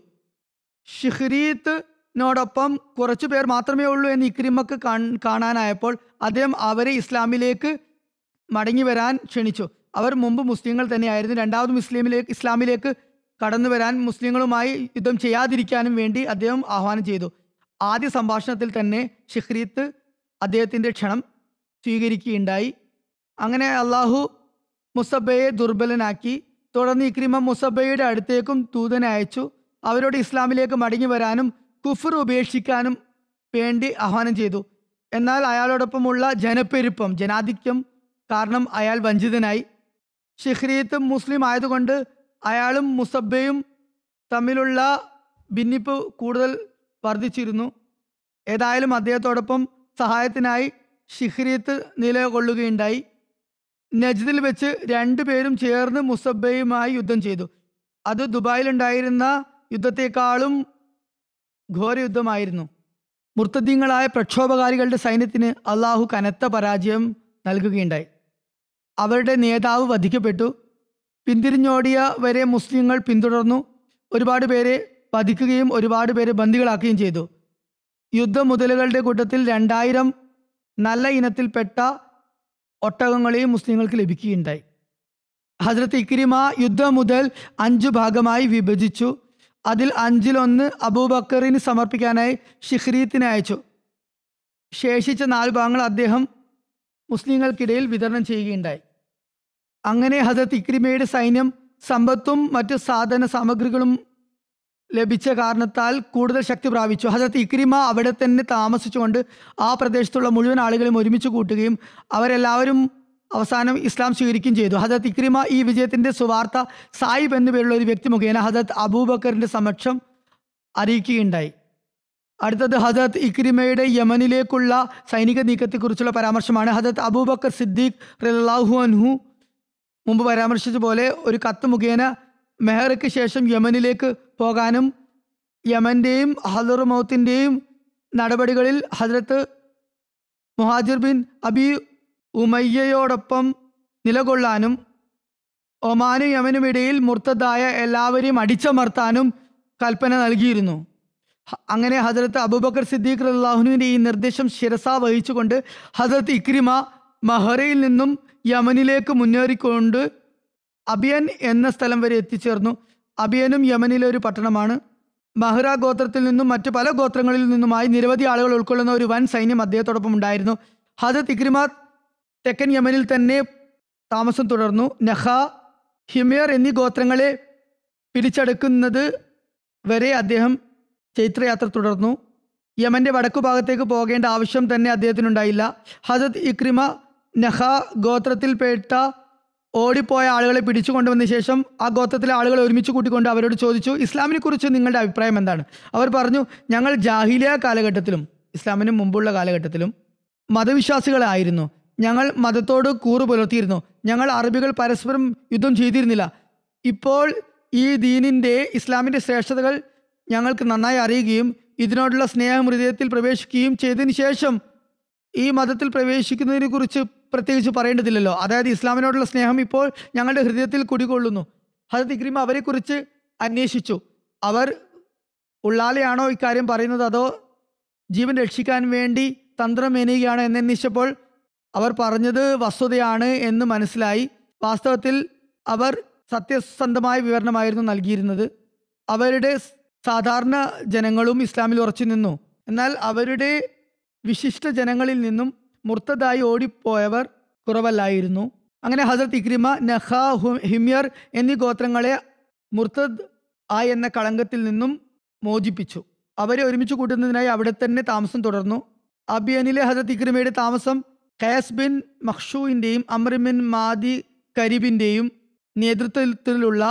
ഷിഹ്രീത്തിനോടൊപ്പം കുറച്ചു പേർ മാത്രമേ ഉള്ളൂ എന്ന് ഇക്രിമക്ക് കാൺ- കാണാനായപ്പോൾ അദ്ദേഹം അവരെ ഇസ്ലാമിലേക്ക് മടങ്ങി വരാൻ ക്ഷണിച്ചു അവർ മുമ്പ് മുസ്ലിങ്ങൾ തന്നെയായിരുന്നു രണ്ടാമതും ഇസ്ലാമിലേക്ക് ഇസ്ലാമിലേക്ക് കടന്നു വരാൻ മുസ്ലിങ്ങളുമായി യുദ്ധം ചെയ്യാതിരിക്കാനും വേണ്ടി അദ്ദേഹം ആഹ്വാനം ചെയ്തു ആദ്യ സംഭാഷണത്തിൽ തന്നെ ഷിഹ്രീത്ത് അദ്ദേഹത്തിൻ്റെ ക്ഷണം സ്വീകരിക്കുകയുണ്ടായി അങ്ങനെ അള്ളാഹു മുസബയെ ദുർബലനാക്കി തുടർന്ന് ഇക്രിമ മുസബയുടെ അടുത്തേക്കും ദൂതനെ അയച്ചു അവരോട് ഇസ്ലാമിലേക്ക് മടങ്ങി വരാനും കുഫർ ഉപേക്ഷിക്കാനും വേണ്ടി ആഹ്വാനം ചെയ്തു എന്നാൽ അയാളോടൊപ്പമുള്ള ജനപ്പെരുപ്പം ജനാധിക്യം കാരണം അയാൾ വഞ്ചിതനായി ഷിഹ്രീത്ത് മുസ്ലിം ആയതുകൊണ്ട് അയാളും മുസബയും തമ്മിലുള്ള ഭിന്നിപ്പ് കൂടുതൽ വർദ്ധിച്ചിരുന്നു ഏതായാലും അദ്ദേഹത്തോടൊപ്പം സഹായത്തിനായി ഷിഹ്രീത്ത് നിലകൊള്ളുകയുണ്ടായി നജ്ദിൽ വെച്ച് രണ്ടുപേരും ചേർന്ന് മുസബയുമായി യുദ്ധം ചെയ്തു അത് ദുബായിലുണ്ടായിരുന്ന യുദ്ധത്തെക്കാളും ഘോരയുദ്ധമായിരുന്നു മുർത്തദ്ദീങ്ങളായ പ്രക്ഷോഭകാരികളുടെ സൈന്യത്തിന് അള്ളാഹു കനത്ത പരാജയം നൽകുകയുണ്ടായി അവരുടെ നേതാവ് വധിക്കപ്പെട്ടു പിന്തിരിഞ്ഞോടിയ വരെ മുസ്ലിങ്ങൾ പിന്തുടർന്നു ഒരുപാട് പേരെ വധിക്കുകയും ഒരുപാട് പേരെ ബന്ദികളാക്കുകയും ചെയ്തു യുദ്ധമുതലുകളുടെ കൂട്ടത്തിൽ രണ്ടായിരം നല്ല ഇനത്തിൽപ്പെട്ട ഒട്ടകങ്ങളെയും മുസ്ലിങ്ങൾക്ക് ലഭിക്കുകയുണ്ടായി ഹസ്രത്ത് ഇക്രിമ യുദ്ധം മുതൽ അഞ്ചു ഭാഗമായി വിഭജിച്ചു അതിൽ അഞ്ചിലൊന്ന് അബൂബക്കറിന് സമർപ്പിക്കാനായി ഷിഖ്രീത്തിന് അയച്ചു ശേഷിച്ച നാല് ഭാഗങ്ങൾ അദ്ദേഹം മുസ്ലിങ്ങൾക്കിടയിൽ വിതരണം ചെയ്യുകയുണ്ടായി അങ്ങനെ ഹസരത്ത് ഇക്രിമയുടെ സൈന്യം സമ്പത്തും മറ്റ് സാധന സാമഗ്രികളും ലഭിച്ച കാരണത്താൽ കൂടുതൽ ശക്തി പ്രാപിച്ചു ഹസരത്ത് ഇക്രിമ അവിടെ തന്നെ താമസിച്ചുകൊണ്ട് ആ പ്രദേശത്തുള്ള മുഴുവൻ ആളുകളെയും ഒരുമിച്ച് കൂട്ടുകയും അവരെല്ലാവരും അവസാനം ഇസ്ലാം സ്വീകരിക്കുകയും ചെയ്തു ഹസരത്ത് ഇക്രിമ ഈ വിജയത്തിന്റെ സുവാർത്ത സായിബ് എന്നു പേരുള്ള ഒരു വ്യക്തി മുഖേന ഹസരത്ത് അബൂബക്കറിന്റെ സമക്ഷം അറിയിക്കുകയുണ്ടായി അടുത്തത് ഹജരത് ഇക്രിമയുടെ യമനിലേക്കുള്ള സൈനിക നീക്കത്തെക്കുറിച്ചുള്ള പരാമർശമാണ് ഹജരത് അബൂബക്കർ സിദ്ദീഖ് റലാഹു അൻഹു മുമ്പ് പരാമർശിച്ച പോലെ ഒരു കത്ത് മുഖേന മെഹർക്ക് ശേഷം യമനിലേക്ക് പോകാനും യമൻ്റെയും ഹദറുമൗത്തിൻ്റെയും നടപടികളിൽ ഹജരത്ത് മുഹാജിർ ബിൻ അബി ഉമയ്യയോടൊപ്പം നിലകൊള്ളാനും ഒമാനും യമനും ഇടയിൽ മുർത്തതായ എല്ലാവരെയും അടിച്ചമർത്താനും കൽപ്പന നൽകിയിരുന്നു ഹ- അങ്ങനെ ഹജരത്ത് അബൂബക്കർ സിദ്ദീഖ് അള്ളാഹുവിൻ്റെ ഈ നിർദ്ദേശം ശിരസ വഹിച്ചുകൊണ്ട് ഹജരത്ത് ഇക്രിമ മഹറയിൽ നിന്നും യമനിലേക്ക് മുന്നേറിക്കൊണ്ട് അബിയൻ എന്ന സ്ഥലം വരെ എത്തിച്ചേർന്നു അബിയനും യമനിലെ ഒരു പട്ടണമാണ് മഹ്റ ഗോത്രത്തിൽ നിന്നും മറ്റു പല ഗോത്രങ്ങളിൽ നിന്നുമായി നിരവധി ആളുകൾ ഉൾക്കൊള്ളുന്ന ഒരു വൻ സൈന്യം അദ്ദേഹത്തോടൊപ്പം ഉണ്ടായിരുന്നു ഹജരത്ത് ഇക്രിമ തെക്കൻ യമനിൽ തന്നെ താമസം തുടർന്നു നഹ ഹിമിയർ എന്നീ ഗോത്രങ്ങളെ പിടിച്ചെടുക്കുന്നത് വരെ അദ്ദേഹം ചൈത്രയാത്ര തുടർന്നു യമന്റെ വടക്കു ഭാഗത്തേക്ക് പോകേണ്ട ആവശ്യം തന്നെ അദ്ദേഹത്തിനുണ്ടായില്ല ഹജത് ഇക്രിമ നഹ ഗോത്രത്തിൽപ്പെട്ട ഓടിപ്പോയ ആളുകളെ പിടിച്ചു കൊണ്ടുവന്ന ശേഷം ആ ഗോത്രത്തിലെ ആളുകളെ ഒരുമിച്ച് കൂട്ടിക്കൊണ്ട് അവരോട് ചോദിച്ചു ഇസ്ലാമിനെ കുറിച്ച് നിങ്ങളുടെ അഭിപ്രായം എന്താണ് അവർ പറഞ്ഞു ഞങ്ങൾ ജാഹിലിയ കാലഘട്ടത്തിലും ഇസ്ലാമിന് മുമ്പുള്ള കാലഘട്ടത്തിലും മതവിശ്വാസികളായിരുന്നു ഞങ്ങൾ മതത്തോട് കൂറ് പുലർത്തിയിരുന്നു ഞങ്ങൾ അറബികൾ പരസ്പരം യുദ്ധം ചെയ്തിരുന്നില്ല ഇപ്പോൾ ഈ ദീനിൻ്റെ ഇസ്ലാമിൻ്റെ ശ്രേഷ്ഠതകൾ ഞങ്ങൾക്ക് നന്നായി അറിയുകയും ഇതിനോടുള്ള സ്നേഹം ഹൃദയത്തിൽ പ്രവേശിക്കുകയും ചെയ്തതിന് ശേഷം ഈ മതത്തിൽ പ്രവേശിക്കുന്നതിനെ കുറിച്ച് പ്രത്യേകിച്ച് പറയേണ്ടതില്ലല്ലോ അതായത് ഇസ്ലാമിനോടുള്ള സ്നേഹം ഇപ്പോൾ ഞങ്ങളുടെ ഹൃദയത്തിൽ കുടികൊള്ളുന്നു ഹജത് ഇക്രീം അവരെക്കുറിച്ച് അന്വേഷിച്ചു അവർ ഉള്ളാലെയാണോ ഇക്കാര്യം പറയുന്നത് അതോ ജീവൻ രക്ഷിക്കാൻ വേണ്ടി തന്ത്രം മെനയുകയാണോ എന്നന്വേഷിച്ചപ്പോൾ അവർ പറഞ്ഞത് വസ്തുതയാണ് എന്ന് മനസ്സിലായി വാസ്തവത്തിൽ അവർ സത്യസന്ധമായ വിവരണമായിരുന്നു നൽകിയിരുന്നത് അവരുടെ സ് സാധാരണ ജനങ്ങളും ഇസ്ലാമിൽ ഉറച്ചു നിന്നു എന്നാൽ അവരുടെ വിശിഷ്ട ജനങ്ങളിൽ നിന്നും മുർത്തതായി ഓടിപ്പോയവർ കുറവല്ലായിരുന്നു അങ്ങനെ ഹസരത്ത് ഇക്രിമ നഹ ഹു- ഹിമ്യർ എന്നീ ഗോത്രങ്ങളെ മുർത്തദ് ആ എന്ന കളങ്കത്തിൽ നിന്നും മോചിപ്പിച്ചു അവരെ ഒരുമിച്ച് കൂട്ടുന്നതിനായി അവിടെ തന്നെ താമസം തുടർന്നു അബിയനിലെ ഹസരത്ത് ഇക്രിമയുടെ താമസം ഖയാസ് ബിൻ മഖ്ഷൂവിൻ്റെയും അമർ ബിൻ മാദി കരീബിൻ്റെയും നേതൃത്വത്തിലുള്ള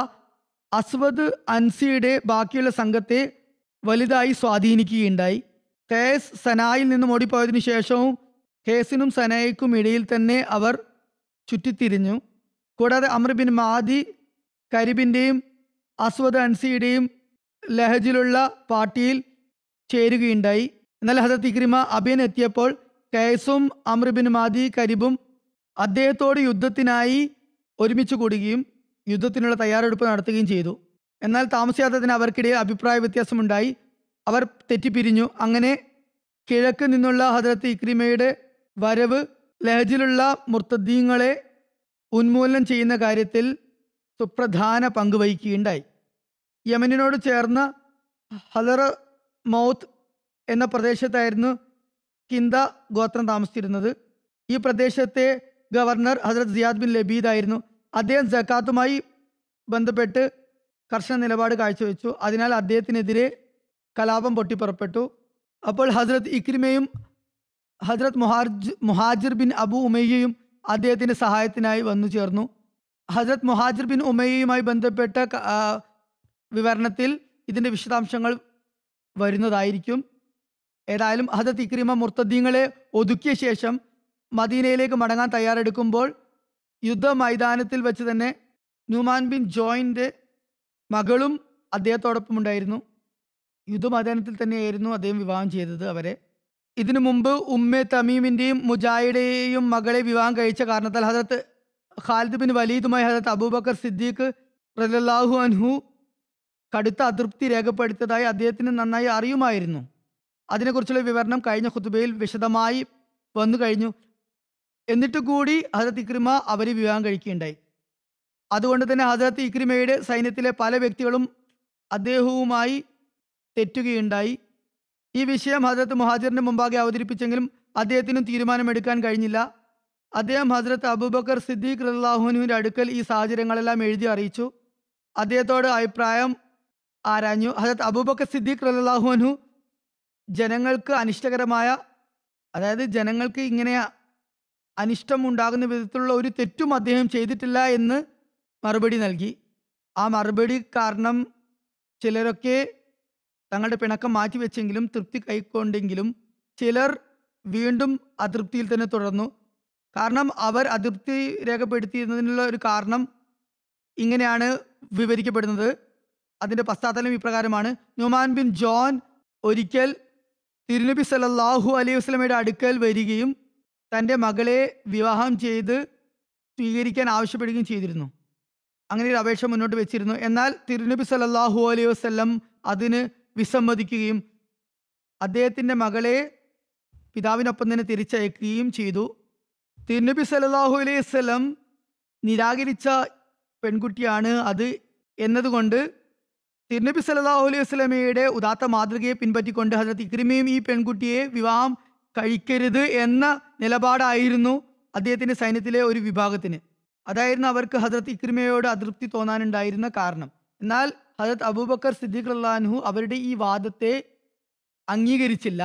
അസ്വദ് അൻസിയുടെ ബാക്കിയുള്ള സംഘത്തെ വലുതായി സ്വാധീനിക്കുകയുണ്ടായി ഖേസ് സനായിൽ നിന്നും ഓടിപ്പോയതിനു ശേഷവും ഖേസിനും സനായിക്കും ഇടയിൽ തന്നെ അവർ ചുറ്റിത്തിരിഞ്ഞു കൂടാതെ അമർ ബിൻ മാദി കരിബിൻ്റെയും അസ്വദ് അൻസിയുടെയും ലഹജിലുള്ള പാർട്ടിയിൽ ചേരുകയുണ്ടായി എന്നാൽ ഹസരത്ത് ഇക്രിമ അബിയൻ എത്തിയപ്പോൾ കൈസും അമർ ബിൻ മാദി കരിബും അദ്ദേഹത്തോട് യുദ്ധത്തിനായി ഒരുമിച്ച് കൂടുകയും യുദ്ധത്തിനുള്ള തയ്യാറെടുപ്പ് നടത്തുകയും ചെയ്തു എന്നാൽ താമസിയാതെ തന്നെ അവർക്കിടയിൽ അഭിപ്രായ വ്യത്യാസമുണ്ടായി അവർ തെറ്റിപ്പിരിഞ്ഞു അങ്ങനെ കിഴക്ക് നിന്നുള്ള ഹജരത്ത് ഇക്രിമയുടെ വരവ് ലഹജിലുള്ള മുർത്തദ്ദീങ്ങളെ ഉന്മൂലനം ചെയ്യുന്ന കാര്യത്തിൽ സുപ്രധാന പങ്ക് വഹിക്കുകയുണ്ടായി യമനിനോട് ചേർന്ന ഹലറ മൗത്ത് എന്ന പ്രദേശത്തായിരുന്നു കിന്ദ ഗോത്രം താമസിച്ചിരുന്നത് ഈ പ്രദേശത്തെ ഗവർണർ ഹസരത് സിയാദ് ബിൻ ലബീദ് ആയിരുന്നു അദ്ദേഹം ജക്കാത്തുമായി ബന്ധപ്പെട്ട് കർശന നിലപാട് കാഴ്ചവെച്ചു അതിനാൽ അദ്ദേഹത്തിനെതിരെ കലാപം പൊട്ടിപ്പുറപ്പെട്ടു അപ്പോൾ ഹസ്രത്ത് ഇക്രിമയും ഹസ്രത് മുഹാർജ് മുഹാജിർ ബിൻ അബു ഉമയ്യയും അദ്ദേഹത്തിൻ്റെ സഹായത്തിനായി വന്നു ചേർന്നു ഹസ്രത് മുഹാജിർ ബിൻ ഉമയ്യയുമായി ബന്ധപ്പെട്ട ക- ആ, വിവരണത്തിൽ ഇതിൻ്റെ വിശദാംശങ്ങൾ വരുന്നതായിരിക്കും ഏതായാലും ഹസരത്ത് ഇക്രിമ മുർത്തദ്ദീങ്ങളെ ഒതുക്കിയ ശേഷം മദീനയിലേക്ക് മടങ്ങാൻ തയ്യാറെടുക്കുമ്പോൾ യുദ്ധ മൈതാനത്തിൽ വെച്ച് തന്നെ ന്യൂമാൻ ബിൻ ജോയിൻ്റെ മകളും അദ്ദേഹത്തോടൊപ്പം ഉണ്ടായിരുന്നു യുദ്ധമൈതാനത്തിൽ തന്നെയായിരുന്നു അദ്ദേഹം വിവാഹം ചെയ്തത് അവരെ ഇതിനു മുമ്പ് ഉമ്മെ തമീമിന്റെയും മുജാഹിയുടെയും മകളെ വിവാഹം കഴിച്ച കാരണത്താൽ ഹജരത്ത് ഖാലിദ് ബിൻ വലീദുമായി ഹജരത്ത് അബൂബക്കർ സിദ്ദീഖ് റലാഹു അൻഹു കടുത്ത അതൃപ്തി രേഖപ്പെടുത്തിയതായി അദ്ദേഹത്തിന് നന്നായി അറിയുമായിരുന്നു അതിനെക്കുറിച്ചുള്ള വിവരണം കഴിഞ്ഞ ഖുതുബയിൽ വിശദമായി വന്നു കഴിഞ്ഞു എന്നിട്ട് കൂടി ഹജരത്ത് ഇക്രിമ അവരെ വിവാഹം കഴിക്കുകയുണ്ടായി അതുകൊണ്ട് തന്നെ ഹജരത്ത് ഇക്രിമയുടെ സൈന്യത്തിലെ പല വ്യക്തികളും അദ്ദേഹവുമായി തെറ്റുകയുണ്ടായി ഈ വിഷയം ഹജരത്ത് മുഹാജിറിന്റെ മുമ്പാകെ അവതരിപ്പിച്ചെങ്കിലും അദ്ദേഹത്തിനും തീരുമാനമെടുക്കാൻ കഴിഞ്ഞില്ല അദ്ദേഹം ഹജരത്ത് അബൂബക്കർ സിദ്ദീഖ് റല്ലാഹുനുവിന്റെ അടുക്കൽ ഈ സാഹചര്യങ്ങളെല്ലാം എഴുതി അറിയിച്ചു അദ്ദേഹത്തോട് അഭിപ്രായം ആരാഞ്ഞു ഹജരത്ത് അബൂബക്കർ സിദ്ദീഖ് റല്ലാഹുനു ജനങ്ങൾക്ക് അനിഷ്ടകരമായ അതായത് ജനങ്ങൾക്ക് ഇങ്ങനെ അനിഷ്ടം ഉണ്ടാകുന്ന വിധത്തിലുള്ള ഒരു തെറ്റും അദ്ദേഹം ചെയ്തിട്ടില്ല എന്ന് മറുപടി നൽകി ആ മറുപടി കാരണം ചിലരൊക്കെ തങ്ങളുടെ പിണക്കം മാറ്റിവെച്ചെങ്കിലും തൃപ്തി കൈക്കൊണ്ടെങ്കിലും ചിലർ വീണ്ടും അതൃപ്തിയിൽ തന്നെ തുടർന്നു കാരണം അവർ അതൃപ്തി രേഖപ്പെടുത്തിയതിനുള്ള ഒരു കാരണം ഇങ്ങനെയാണ് വിവരിക്കപ്പെടുന്നത് അതിന്റെ പശ്ചാത്തലം ഇപ്രകാരമാണ് നുമാൻ ബിൻ ജോൺ ഒരിക്കൽ തിരുനബി സല്ലല്ലാഹു അലൈഹി വസ്ലമയുടെ അടുക്കൽ വരികയും തൻ്റെ മകളെ വിവാഹം ചെയ്ത് സ്വീകരിക്കാൻ ആവശ്യപ്പെടുകയും ചെയ്തിരുന്നു അങ്ങനെ ഒരു അപേക്ഷ മുന്നോട്ട് വെച്ചിരുന്നു എന്നാൽ തിരുനബി സല്ലല്ലാഹു അലൈഹി വസ്ലം അതിന് വിസമ്മതിക്കുകയും അദ്ദേഹത്തിൻ്റെ മകളെ പിതാവിനൊപ്പം തന്നെ തിരിച്ചയക്കുകയും ചെയ്തു തിരുനബി സല്ലല്ലാഹു അലൈഹി വസ്ലം നിരാകരിച്ച പെൺകുട്ടിയാണ് അത് എന്നതുകൊണ്ട് തിരുനബി സല്ലല്ലാഹു അലൈഹി വസ്ലമയുടെ ഉദാത്ത മാതൃകയെ പിൻപറ്റിക്കൊണ്ട് ഹജരത്ത് ഇക്രിമയും ഈ പെൺകുട്ടിയെ വിവാഹം കഴിക്കരുത് എന്ന നിലപാടായിരുന്നു അദ്ദേഹത്തിന്റെ സൈന്യത്തിലെ ഒരു വിഭാഗത്തിന് അതായിരുന്നു അവർക്ക് ഹജരത്ത് ഇക്രിമയോട് അതൃപ്തി തോന്നാനുണ്ടായിരുന്ന കാരണം എന്നാൽ ഹജരത്ത് അബൂബക്കർ സിദ്ദീഖ് അള്ളാൻഹു അവരുടെ ഈ വാദത്തെ അംഗീകരിച്ചില്ല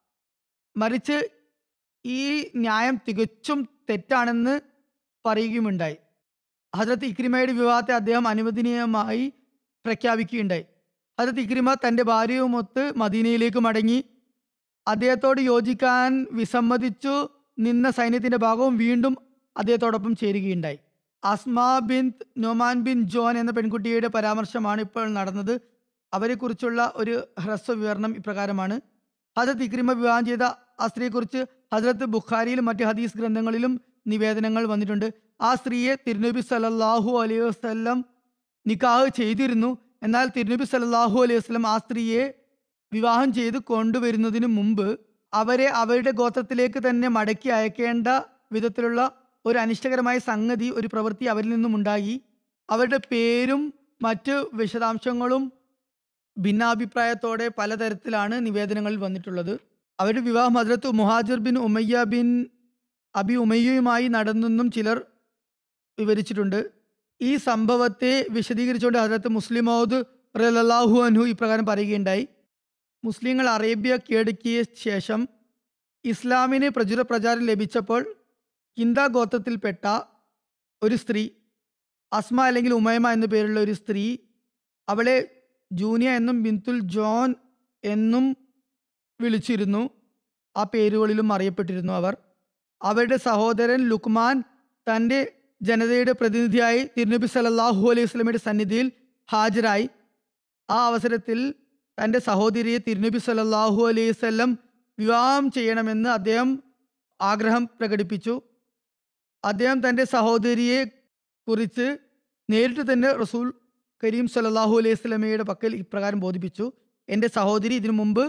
മറിച്ച് ഈ ന്യായം തികച്ചും തെറ്റാണെന്ന് പറയുകയുമുണ്ടായി ഹജരത്ത് ഇക്രിമയുടെ വിവാഹത്തെ അദ്ദേഹം അനുവദനീയമായി പ്രഖ്യാപിക്കുകയുണ്ടായി ഹജരത്ത് ഇക്രിമ തൻ്റെ ഭാര്യയുമൊത്ത് മദീനയിലേക്ക് മടങ്ങി അദ്ദേഹത്തോട് യോജിക്കാൻ വിസമ്മതിച്ചു നിന്ന സൈന്യത്തിന്റെ ഭാഗവും വീണ്ടും അദ്ദേഹത്തോടൊപ്പം ചേരുകയുണ്ടായി Asma bin Numan bin Jaun എന്ന പെൺകുട്ടിയുടെ പരാമർശമാണ് ഇപ്പോൾ നടന്നത് അവരെക്കുറിച്ചുള്ള ഒരു ഹ്രസ്വ വിവരണം ഇപ്രകാരമാണ് ഹജരത്ത് ഇക്രിമ വിവാഹം ചെയ്ത ആ സ്ത്രീയെക്കുറിച്ച് ഹജരത്ത് ബുഖാരിയിലും മറ്റ് ഹദീസ് ഗ്രന്ഥങ്ങളിലും നിവേദനങ്ങൾ വന്നിട്ടുണ്ട് ആ സ്ത്രീയെ തിരുനബി സല്ലല്ലാഹു അലൈഹി വസല്ലം നിക്കാഹ് ചെയ്തിരുന്നു എന്നാൽ തിരുനബി സല്ലല്ലാഹു അലൈഹി വസല്ലം ആ സ്ത്രീയെ വിവാഹം ചെയ്ത് കൊണ്ടുവരുന്നതിന് മുമ്പ് അവരെ അവരുടെ ഗോത്രത്തിലേക്ക് തന്നെ മടക്കി അയക്കേണ്ട വിധത്തിലുള്ള ഒരു അനിഷ്ടകരമായ സംഗതി ഒരു പ്രവൃത്തി അവരിൽ നിന്നും ഉണ്ടായി അവരുടെ പേരും മറ്റ് വിശദാംശങ്ങളും ഭിന്നാഭിപ്രായത്തോടെ പലതരത്തിലാണ് നിവേദനങ്ങളിൽ വന്നിട്ടുള്ളത് അവരുടെ വിവാഹം Hazrat Muhajir bin Umayya bin Abi ഉമയ്യയുമായി നടന്നെന്നും ചിലർ വിവരിച്ചിട്ടുണ്ട് ഈ സംഭവത്തെ വിശദീകരിച്ചുകൊണ്ട് ഹജരത്ത് മുസ്ലിമോദ് റലാഹു അൻഹു ഇപ്രകാരം പറയുകയുണ്ടായി മുസ്ലിങ്ങൾ അറേബ്യ കീഴടക്കിയ ശേഷം ഇസ്ലാമിന് പ്രചുര പ്രചാരം ലഭിച്ചപ്പോൾ കിന്ദ ഗോത്രത്തിൽപ്പെട്ട ഒരു സ്ത്രീ അസ്മ അല്ലെങ്കിൽ ഉമയമ എന്നു പേരുള്ള ഒരു സ്ത്രീ അവളെ ജൂനിയ എന്നും ബിന്തുൽ ജോൺ എന്നും വിളിച്ചിരുന്നു ആ പേരുകളിലും അറിയപ്പെട്ടിരുന്നു അവർ അവരുടെ സഹോദരൻ ലുക്മാൻ തൻ്റെ ജനതയുടെ പ്രതിനിധിയായി തിരുനബി സല്ലല്ലാഹു അലൈഹി വസല്ലമയുടെ സന്നിധിയിൽ ഹാജരായി ആ അവസരത്തിൽ തൻ്റെ സഹോദരിയെ തിരുനബി സല്ലല്ലാഹു അലൈഹി വസല്ലം വിവാഹം ചെയ്യണമെന്ന് അദ്ദേഹം ആഗ്രഹം പ്രകടിപ്പിച്ചു അദ്ദേഹം തൻ്റെ സഹോദരിയെ കുറിച്ച് നേരിട്ട് തന്നെ റസൂൽ കരീം സല്ലല്ലാഹു അലൈഹി വസല്ലമയുടെ പക്കൽ ഇപ്രകാരം ബോധിപ്പിച്ചു എൻ്റെ സഹോദരി ഇതിനു മുമ്പ്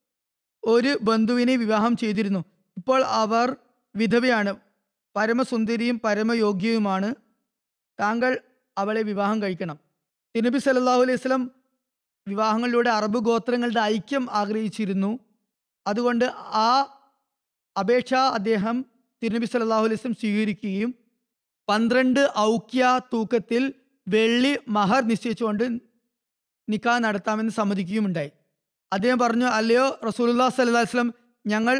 ഒരു ബന്ധുവിനെ വിവാഹം ചെയ്തിരുന്നു ഇപ്പോൾ അവർ വിധവയാണ് പരമസുന്ദരിയും പരമയോഗ്യയുമാണ് താങ്കൾ അവളെ വിവാഹം കഴിക്കണം തിരുനബി സല്ലല്ലാഹു അലൈഹി വസല്ലം വിവാഹങ്ങളിലൂടെ അറബ് ഗോത്രങ്ങളുടെ ഐക്യം ആഗ്രഹിച്ചിരുന്നു അതുകൊണ്ട് ആ അപേക്ഷ അദ്ദേഹം തിരുനബി സല്ലല്ലാഹു അലൈഹി വസല്ലം സ്വീകരിക്കുകയും പന്ത്രണ്ട് ഔക്യ തൂക്കത്തിൽ വെള്ളി മഹർ നിശ്ചയിച്ചുകൊണ്ട് നിക്കാഹ് നടത്താമെന്ന് സമ്മതിക്കുകയുമുണ്ടായി അദ്ദേഹം പറഞ്ഞു അല്ലയോ റസൂലുല്ലാ സല്ലല്ലാഹു അലൈഹി വസല്ലം ഞങ്ങൾ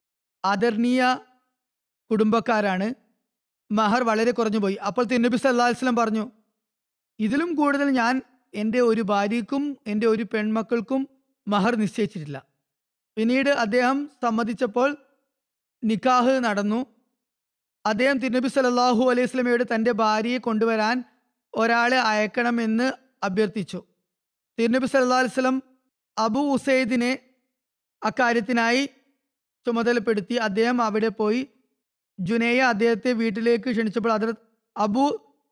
ആദരണീയ കുടുംബക്കാരാണ് മഹർ വളരെ കുറഞ്ഞു പോയി അപ്പോൾ തിരുനബി സല്ലല്ലാഹു അലൈഹി വസല്ലം പറഞ്ഞു ഇതിലും കൂടുതൽ ഞാൻ എൻ്റെ ഒരു ഭാര്യയ്ക്കും എൻ്റെ ഒരു പെൺമക്കൾക്കും മഹർ നിശ്ചയിച്ചിട്ടില്ല പിന്നീട് അദ്ദേഹം സമ്മതിച്ചപ്പോൾ നിക്കാഹ് നടന്നു അദ്ദേഹം തിരുനബി സല്ലല്ലാഹു അലൈഹി വസല്ലമയോട് തൻ്റെ ഭാര്യയെ കൊണ്ടുവരാൻ ഒരാളെ അയക്കണമെന്ന് അഭ്യർത്ഥിച്ചു തിരുനബി സല്ലല്ലാഹു അലൈഹി വസല്ലം അബു ഉസൈദിനെ അക്കാര്യത്തിനായി ചുമതലപ്പെടുത്തി അദ്ദേഹം അവിടെ പോയി ജുനൈയ അദ്ദേഹത്തെ വീട്ടിലേക്ക് ക്ഷണിച്ചപ്പോൾ അതിൽ അബു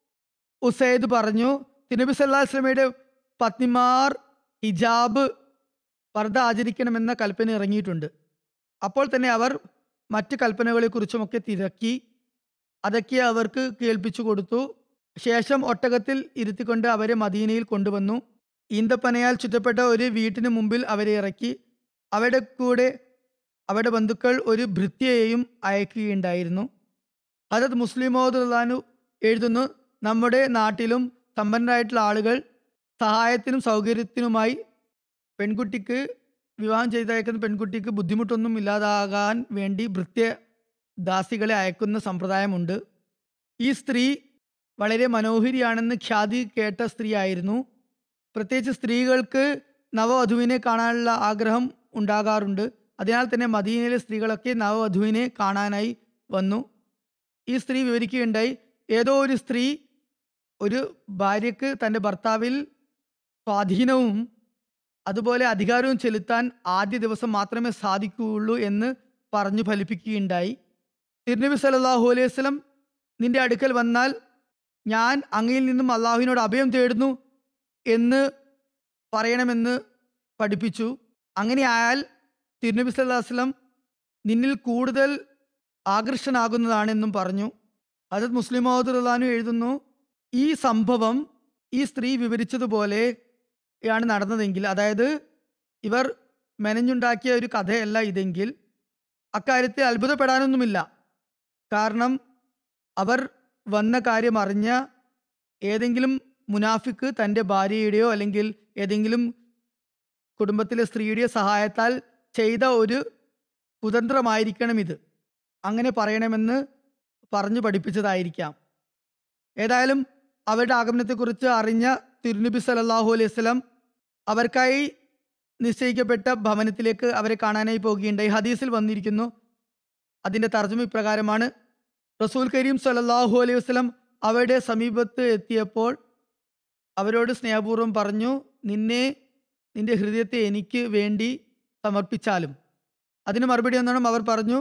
ഉസൈദ് പറഞ്ഞു തിരുനബി സല്ലാ വസ്ലമയുടെ പത്നിമാർ ഹിജാബ് പർദ്ദ ആചരിക്കണമെന്ന കൽപ്പന ഇറങ്ങിയിട്ടുണ്ട് അപ്പോൾ തന്നെ അവർ മറ്റ് കൽപ്പനകളെക്കുറിച്ചുമൊക്കെ തിരക്കി അതൊക്കെ അവർക്ക് കേൾപ്പിച്ചു കൊടുത്തു ശേഷം ഒട്ടകത്തിൽ ഇരുത്തിക്കൊണ്ട് അവരെ മദീനയിൽ കൊണ്ടുവന്നു ഈന്തപ്പനയാൽ ചുറ്റപ്പെട്ട ഒരു വീട്ടിന് മുമ്പിൽ അവരെ ഇറക്കി അവരുടെ കൂടെ അവരുടെ ബന്ധുക്കൾ ഒരു ഭൃത്യയെയും അയക്കുകയുണ്ടായിരുന്നു അതത് മുസ്ലിം മോദുലാനു എഴുതുന്നു നമ്മുടെ നാട്ടിലും സമ്പന്നരായിട്ടുള്ള ആളുകൾ സഹായത്തിനും സൗകര്യത്തിനുമായി പെൺകുട്ടിക്ക് വിവാഹം ചെയ്തയക്കുന്ന പെൺകുട്ടിക്ക് ബുദ്ധിമുട്ടൊന്നും ഇല്ലാതാകാൻ വേണ്ടി ഭൃത്യ ദാസികളെ അയക്കുന്ന സമ്പ്രദായമുണ്ട് ഈ സ്ത്രീ വളരെ മനോഹരിയാണെന്ന് ഖ്യാതി കേട്ട സ്ത്രീ ആയിരുന്നു പ്രത്യേകിച്ച് സ്ത്രീകൾക്ക് നവവധുവിനെ കാണാനുള്ള ആഗ്രഹം ഉണ്ടാകാറുണ്ട് അതിനാൽ തന്നെ മദീനയിലെ സ്ത്രീകളൊക്കെ നവവധുവിനെ കാണാനായി വന്നു ഈ സ്ത്രീ വിവരിക്കുകയുണ്ടായി ഏതോ ഒരു സ്ത്രീ ഒരു ഭാര്യയ്ക്ക് തൻ്റെ ഭർത്താവിൽ സ്വാധീനവും അതുപോലെ അധികാരവും ചെലുത്താൻ ആദ്യ ദിവസം മാത്രമേ സാധിക്കുകയുള്ളൂ എന്ന് പറഞ്ഞു ഫലിപ്പിക്കുകയുണ്ടായി തിരുനബി സല്ലല്ലാഹു അലൈഹി വസല്ലം നിന്റെ അടുക്കൽ വന്നാൽ ഞാൻ അങ്ങയിൽ നിന്നും അള്ളാഹുവിനോട് അഭയം തേടുന്നു എന്ന് പറയണമെന്ന് പഠിപ്പിച്ചു അങ്ങനെ ആയാൽ തിരുനബി സല്ലല്ലാഹു അലൈഹി വസല്ലം നിന്നിൽ കൂടുതൽ ആകർഷനാകുന്നതാണെന്നും പറഞ്ഞു അതത് മുസ്ലിം മഹദുല്ലാനു എഴുതുന്നു ഈ സംഭവം ഈ സ്ത്രീ വിവരിച്ചതുപോലെ യാണ് നടന്നതെങ്കിൽ അതായത് ഇവർ മെനഞ്ഞുണ്ടാക്കിയ ഒരു കഥയല്ല ഇതെങ്കിൽ അക്കാര്യത്തിൽ അത്ഭുതപ്പെടാനൊന്നുമില്ല കാരണം അവർ വന്ന കാര്യം അറിഞ്ഞ ഏതെങ്കിലും മുനാഫിക്ക് തൻ്റെ ഭാര്യയുടെയോ അല്ലെങ്കിൽ ഏതെങ്കിലും കുടുംബത്തിലെ സ്ത്രീയുടെയോ സഹായത്താൽ ചെയ്ത ഒരു കുതന്ത്രമായിരിക്കണം ഇത് അങ്ങനെ പറയണമെന്ന് പറഞ്ഞു പഠിപ്പിച്ചതായിരിക്കാം ഏതായാലും അവരുടെ ആഗമനത്തെക്കുറിച്ച് അറിഞ്ഞ തിരുനബി സല്ലല്ലാഹു അലൈഹി വസല്ലം അവർക്കായി നിശ്ചയിക്കപ്പെട്ട ഭവനത്തിലേക്ക് അവരെ കാണാനായി പോകുകയുണ്ടായി ഹദീസിൽ വന്നിരിക്കുന്നു അതിൻ്റെ തർജ്ജമ ഇപ്രകാരമാണ് റസൂൽ കരീം സല്ലല്ലാഹു അലൈഹി വസല്ലം അവരുടെ സമീപത്ത് എത്തിയപ്പോൾ അവരോട് സ്നേഹപൂർവ്വം പറഞ്ഞു നിന്നെ നിന്റെ ഹൃദയത്തെ എനിക്ക് വേണ്ടി സമർപ്പിച്ചാലും അതിന് മറുപടി എന്നാണ് അവർ പറഞ്ഞു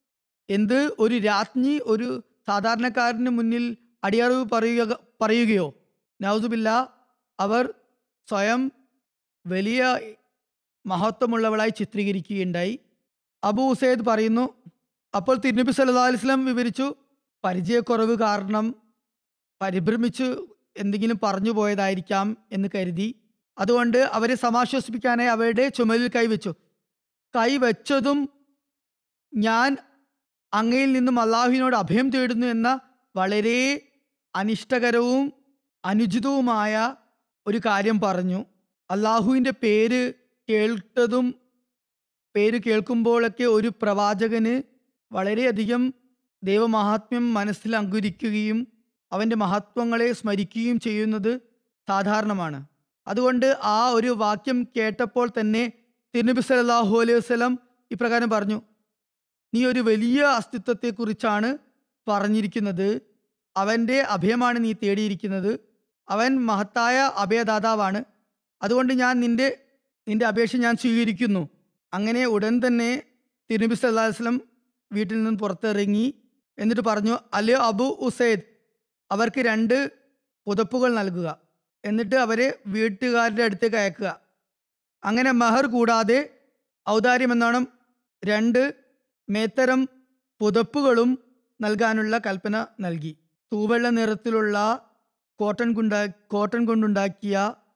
എന്ത് ഒരു രാജ്ഞി ഒരു സാധാരണക്കാരന് മുന്നിൽ അടിയറവ് പറയുക പറയുകയോ നൗസുബില്ല അവർ സ്വയം വലിയ മഹത്വമുള്ളവളായി ചിത്രീകരിക്കുകയുണ്ടായി അബു ഉസൈദ് പറയുന്നു അപ്പോൾ തിരുനബി സല്ലാ അലിസ്ലാം വിവരിച്ചു പരിചയക്കുറവ് കാരണം പരിഭ്രമിച്ചു എന്തെങ്കിലും പറഞ്ഞു പോയതായിരിക്കാം എന്ന് കരുതി അതുകൊണ്ട് അവരെ സമാശ്വസിപ്പിക്കാനായി അവരുടെ ചുമലിൽ കൈവച്ചു കൈവച്ചതും ഞാൻ അങ്ങയിൽ നിന്നും അള്ളാഹുവിനോട് അഭയം തേടുന്നു എന്ന വളരെ അനിഷ്ടകരവും അനുചിതവുമായ ഒരു കാര്യം പറഞ്ഞു അള്ളാഹുവിൻ്റെ പേര് കേട്ടതും പേര് കേൾക്കുമ്പോഴൊക്കെ ഒരു പ്രവാചകന് വളരെയധികം ദൈവമഹാത്മ്യം മനസ്സിൽ അങ്കുരിക്കുകയും അവൻ്റെ മഹത്വങ്ങളെ സ്മരിക്കുകയും ചെയ്യുന്നത് സാധാരണമാണ് അതുകൊണ്ട് ആ ഒരു വാക്യം കേട്ടപ്പോൾ തന്നെ തിരുനബി സല്ലല്ലാഹു അലൈഹി വസല്ലം ഇപ്രകാരം പറഞ്ഞു നീ ഒരു വലിയ അസ്തിത്വത്തെക്കുറിച്ചാണ് പറഞ്ഞിരിക്കുന്നത് അവൻ്റെ അഭയമാണ് നീ തേടിയിരിക്കുന്നത് അവൻ മഹത്തായ അഭയദാതാവാണ് അതുകൊണ്ട് ഞാൻ നിന്റെ നിന്റെ അപേക്ഷ ഞാൻ സ്വീകരിക്കുന്നു അങ്ങനെ ഉടൻ തന്നെ തിരുനബി സല്ലല്ലാഹു അലൈഹി വസല്ലം വീട്ടിൽ നിന്നും പുറത്തിറങ്ങി എന്നിട്ട് പറഞ്ഞു അല്ലയോ അബു ഉസൈദ് അവർക്ക് രണ്ട് പുതപ്പുകൾ നൽകുക എന്നിട്ട് അവരെ വീട്ടുകാരുടെ അടുത്തേക്ക് അയക്കുക അങ്ങനെ മഹർ കൂടാതെ ഔദാര്യം എന്നോണം രണ്ട് മേത്തരം പുതപ്പുകളും നൽകാനുള്ള കൽപ്പന നൽകി തൂവെള്ള നിറത്തിലുള്ള കോട്ടൺ കൊണ്ടാ കോട്ടൺ കൊണ്ടുണ്ടാക്കിയ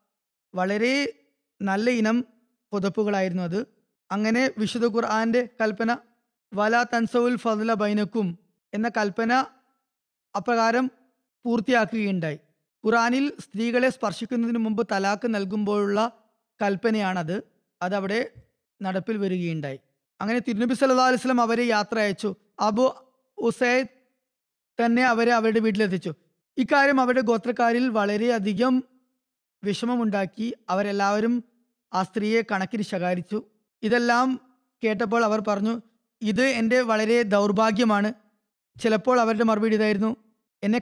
വളരെ നല്ല ഇനം പുതപ്പുകളായിരുന്നു അത് അങ്ങനെ വിശുദ്ധ ഖുർആന്റെ കൽപ്പന വല തൻസവുൽ ഫضല ബൈനക്കും എന്ന കൽപ്പന അപ്രകാരം പൂർത്തിയാക്കുകയുണ്ടായി ഖുറാനിൽ സ്ത്രീകളെ സ്പർശിക്കുന്നതിന് മുമ്പ് തലാക്ക് നൽകുമ്പോഴുള്ള കൽപ്പനയാണത് അതവിടെ നടപ്പിൽ വരികയുണ്ടായി അങ്ങനെ തിരുനബി സല്ലല്ലാഹു അലൈഹി വസല്ലം അവരെ യാത്ര അയച്ചു അബു ഉസൈദ് തന്നെ അവരെ അവരുടെ വീട്ടിലെത്തിച്ചു ഇക്കാര്യം അവരുടെ ഗോത്രക്കാരിൽ വളരെയധികം വിഷമമുണ്ടാക്കി അവരെല്ലാവരും ആ സ്ത്രീയെ കണക്കിന് ശകാരിച്ചു ഇതെല്ലാം കേട്ടപ്പോൾ അവർ പറഞ്ഞു ഇത് എൻ്റെ വളരെ ദൗർഭാഗ്യമാണ് ചിലപ്പോൾ അവരുടെ മറുപടി ഇതായിരുന്നു എന്നെ